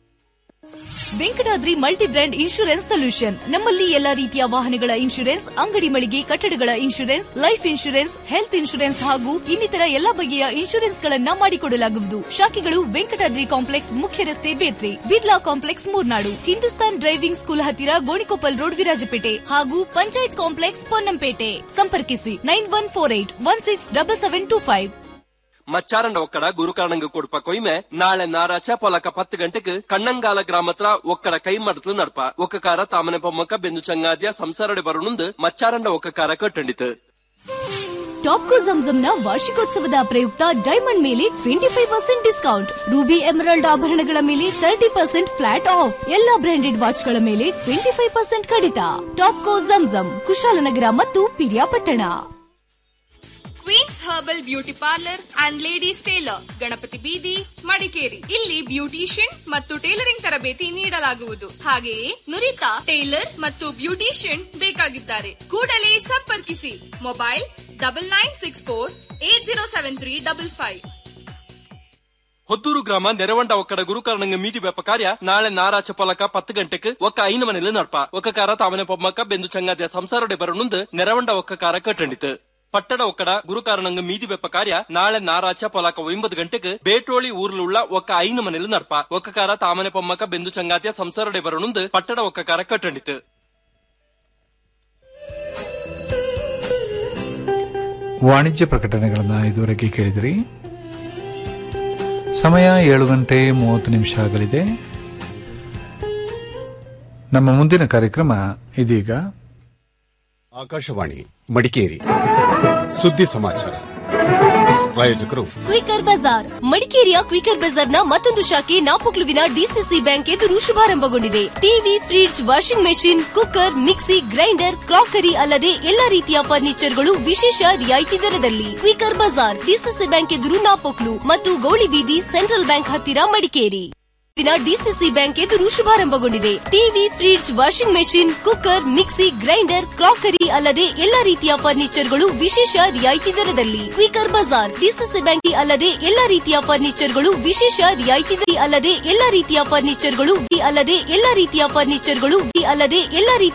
Venkatadri multi brand insurance solution ನಮ್ಮಲ್ಲಿ ಎಲ್ಲಾ ರೀತಿಯ ವಾಹನಗಳ ಇನ್ಶೂರೆನ್ಸ್ ಅಂಗಡಿ ಮಳಿಗೆ ಕಟ್ಟಡಗಳ insurance life insurance health insurance ಹಾಗೂ ಇನ್ನಿತರ ಎಲ್ಲಾ ಬಗೆಯ ಇನ್ಶೂರೆನ್ಸ್ ಗಳನ್ನ ಮಾಡಿಕೊಡಲಾಗುವುದು ಶಾಖೆಗಳು ವೆಂಕಟಾದ್ರಿ ಕಾಂಪ್ಲೆಕ್ಸ್ ಮುಖ್ಯ ರಸ್ತೆ Bethri Birla complex Murnadu Hindustan driving school ಹತ್ತಿರ ಗೋಣಿಕೊಪ್ಪಲ್ ರೋಡ್ ವಿರಾಜಪೇಟೆ ಹಾಗೂ ಪಂಚಾಯತ್ ಕಾಂಪ್ಲೆಕ್ಸ್ ಪೊನ್ನಂಪೇಟೆ ಸಂಪರ್ಕಿಸಿ nine one four eight one six double seven two five Machcharanda ಒಕ್ಕಡ ಗುರುಕಾರಣಂಗ ಕೊಡ್ಪ ಕೊಯ್ಮೆ ನಾಳೆ ನಾರಾಚ ಪೊಲಕ ಪತ್ತು ಗಂಟೆಗೆ ಕಣ್ಣಂಗಾಲ ಗ್ರಾಮತ್ರ ಒಕ್ಕಡ ಕೈ ಮಡತ್ಲು ನಡ್ಪ ಒಕ್ಕಕಾರ ತಾಮನೆ ಬೊಮ್ಮಕ ಬೆಂದು ಚಂಗಾದ್ಯ ಸಂಸಾರಡೆ ಬರುಣುಂದು ಮಚ್ಚಾರಂಡ ಒಕ್ಕಕಾರ ಕಟ್ಟಂಡಿತು ಟಾಪ್ಕೋ ಜಂಜಂನ ವಾರ್ಷಿಕೋತ್ಸವದ ಪ್ರಯುಕ್ತ ಡೈಮಂಡ್ ಮೇಲೆ twenty five percent discount ruby emerald ಆಭರಣಗಳ ಮೇಲೆ ತರ್ಟಿ ಪರ್ಸೆಂಟ್ ಫ್ಲಾಟ್ ಆಫ್ ಎಲ್ಲಾ ಬ್ರಾಂಡೆಡ್ ವಾಚ್ಗಳ ಮೇಲೆ ಟ್ವೆಂಟಿ ಫೈವ್ ಪರ್ಸೆಂಟ್ ಕಡಿತ ಟಾಪ್ಕೋ ಜಂಜಂ ಕುಶಾಲನಗರ ಮತ್ತು Periyapatna queens herbal beauty parlour and ladies tailor Ganapati ಬೀದಿ ಮಡಿಕೇರಿ ಇಲ್ಲಿ ಬ್ಯೂಟಿಷಿಯನ್ ಮತ್ತು ಟೇಲರಿಂಗ್ ತರಬೇತಿ ನೀಡಲಾಗುವುದು ಹಾಗೆಯೇ ನುರಿತ ಟೇಲರ್ ಮತ್ತು ಬ್ಯೂಟಿಷಿಯನ್ ಬೇಕಾಗಿದ್ದಾರೆ ಕೂಡಲೇ ಸಂಪರ್ಕಿಸಿ mobile double nine six four eight zero seven three double five Hodduru ಗ್ರಾಮ ನೆರವಂಡ ಒಕ್ಕಡ ಗುರುಕಾರಣಂಗ ಮೀದಿ ವ್ಯಾಪ ಕಾರ್ಯ ನಾಳೆ ನಾರಾಚ ಪೊಲಕ ಪತ್ತು ಗಂಟೆಗೆ ಒಕ್ಕ ಐನ ಮನೆಯಲ್ಲಿ ನಡ್ಪ ಒಕ್ಕಕಾರ ತಾಮನೆ ಪೊಮ್ಮಕ್ಕ ಬೆಂದು ಚಂಗಾದ್ಯ ಸಂಸಾರಡೆ ಬರುಣುಂದು ನೆರವಂಡ ಒಕ್ಕಕಾರ ಕಟ್ಟಂಡಿತು ಪಟ್ಟಡ ಒಕ್ಕಡ ಗುರುಕಾರಣಂಗ ಮೀದಿ ಬೆಪ್ಪ ಕಾರ್ಯ ನಾಳೆ ನಾರಾಚ ಪೊಲಕ ಒಂಬತ್ತು ಗಂಟೆಗೆ ಬೇಟೋಳಿ ಊರ್ಲುಳ್ಳ ಒಕ್ಕ ಐನ ಮನೆಯಲ್ಲಿ ನಡ್ಪ ಒಕ್ಕಕಾರ ತಾಮನೆ ಪೊಮ್ಮಕ್ಕ ಬೆಂದು ಚಂಗಾದ್ಯ ಸಂಸಾರಡೆ ಬರುಣುಂದು ಪಟ್ಟಡ ಒಕ್ಕಕಾರ ಕಟ್ಟಂಡಿತು ವಾಣಿಜ್ಯ ಪ್ರಕಟಣೆಗಳನ್ನು ಇದುವರೆಗೆ ಕೇಳಿದಿರಿ ಸಮಯ ಏಳು ಗಂಟೆ ಮೂವತ್ತು ನಿಮಿಷ ಆಗಲಿದೆ ನಮ್ಮ ಮುಂದಿನ ಕಾರ್ಯಕ್ರಮ ಇದೀಗ ಆಕಾಶವಾಣಿ ಮಡಿಕೇರಿ ಸುದ್ದಿ ಸಮಾಚಾರ ಪ್ರಾಯೋಜಕರು ಕ್ವಿಕರ್ ಬಜಾರ್ ಮಡಿಕೇರಿಯ ಕ್ವಿಕರ್ ಬಜಾರ್ನ ಮತ್ತೊಂದು ಶಾಖೆ ನಾಪೊಕ್ಲುವಿನ ಡಿಸಿಸಿ ಬ್ಯಾಂಕ್ ಎದುರು ಶುಭಾರಂಭಗೊಂಡಿದೆ TV fridge washing machine cooker mixie grinder crockery ಅಲ್ಲದೆ ಎಲ್ಲಾ ರೀತಿಯ ಫರ್ನಿಚರ್ಗಳು ವಿಶೇಷ ರಿಯಾಯಿತಿ ದರದಲ್ಲಿ ಕ್ವಿಕರ್ ಬಜಾರ್ ಡಿಸಿಸಿ ಬ್ಯಾಂಕ್ ಎದುರು ನಾಪೊಕ್ಲು ಮತ್ತು ಗೌಳಿಬೀದಿ ಸೆಂಟ್ರಲ್ ಬ್ಯಾಂಕ್ ಹತ್ತಿರ ಮಡಿಕೇರಿ ದಿನ ಡಿಸಿಸಿ ಬ್ಯಾಂಕ್ ಎದುರು ಶುಭಾರಂಭಗೊಂಡಿದೆ TV fridge washing machine cooker mixie grinder crockery ಅಲ್ಲದೆ ಎಲ್ಲಾ ರೀತಿಯ ಫರ್ನಿಚರ್ಗಳು ವಿಶೇಷ ರಿಯಾಯಿತಿ ದರದಲ್ಲಿ ಕ್ವಿಕರ್ ಬಜಾರ್ ಡಿಸಿಸಿ ಬ್ಯಾಂಕ್ ಅಲ್ಲದೆ ಎಲ್ಲಾ ರೀತಿಯ ಫರ್ನಿಚರ್ಗಳು ವಿಶೇಷ ರಿಯಾಯಿತಿ ದರ ಅಲ್ಲದೆ ಎಲ್ಲಾ ರೀತಿಯ ಫರ್ನಿಚರ್ಗಳು ಅಲ್ಲದೆ ಎಲ್ಲಾ ರೀತಿಯ ಫರ್ನಿಚರ್ಗಳು ಅಲ್ಲದೆ ಎಲ್ಲಾ ರೀತಿಯ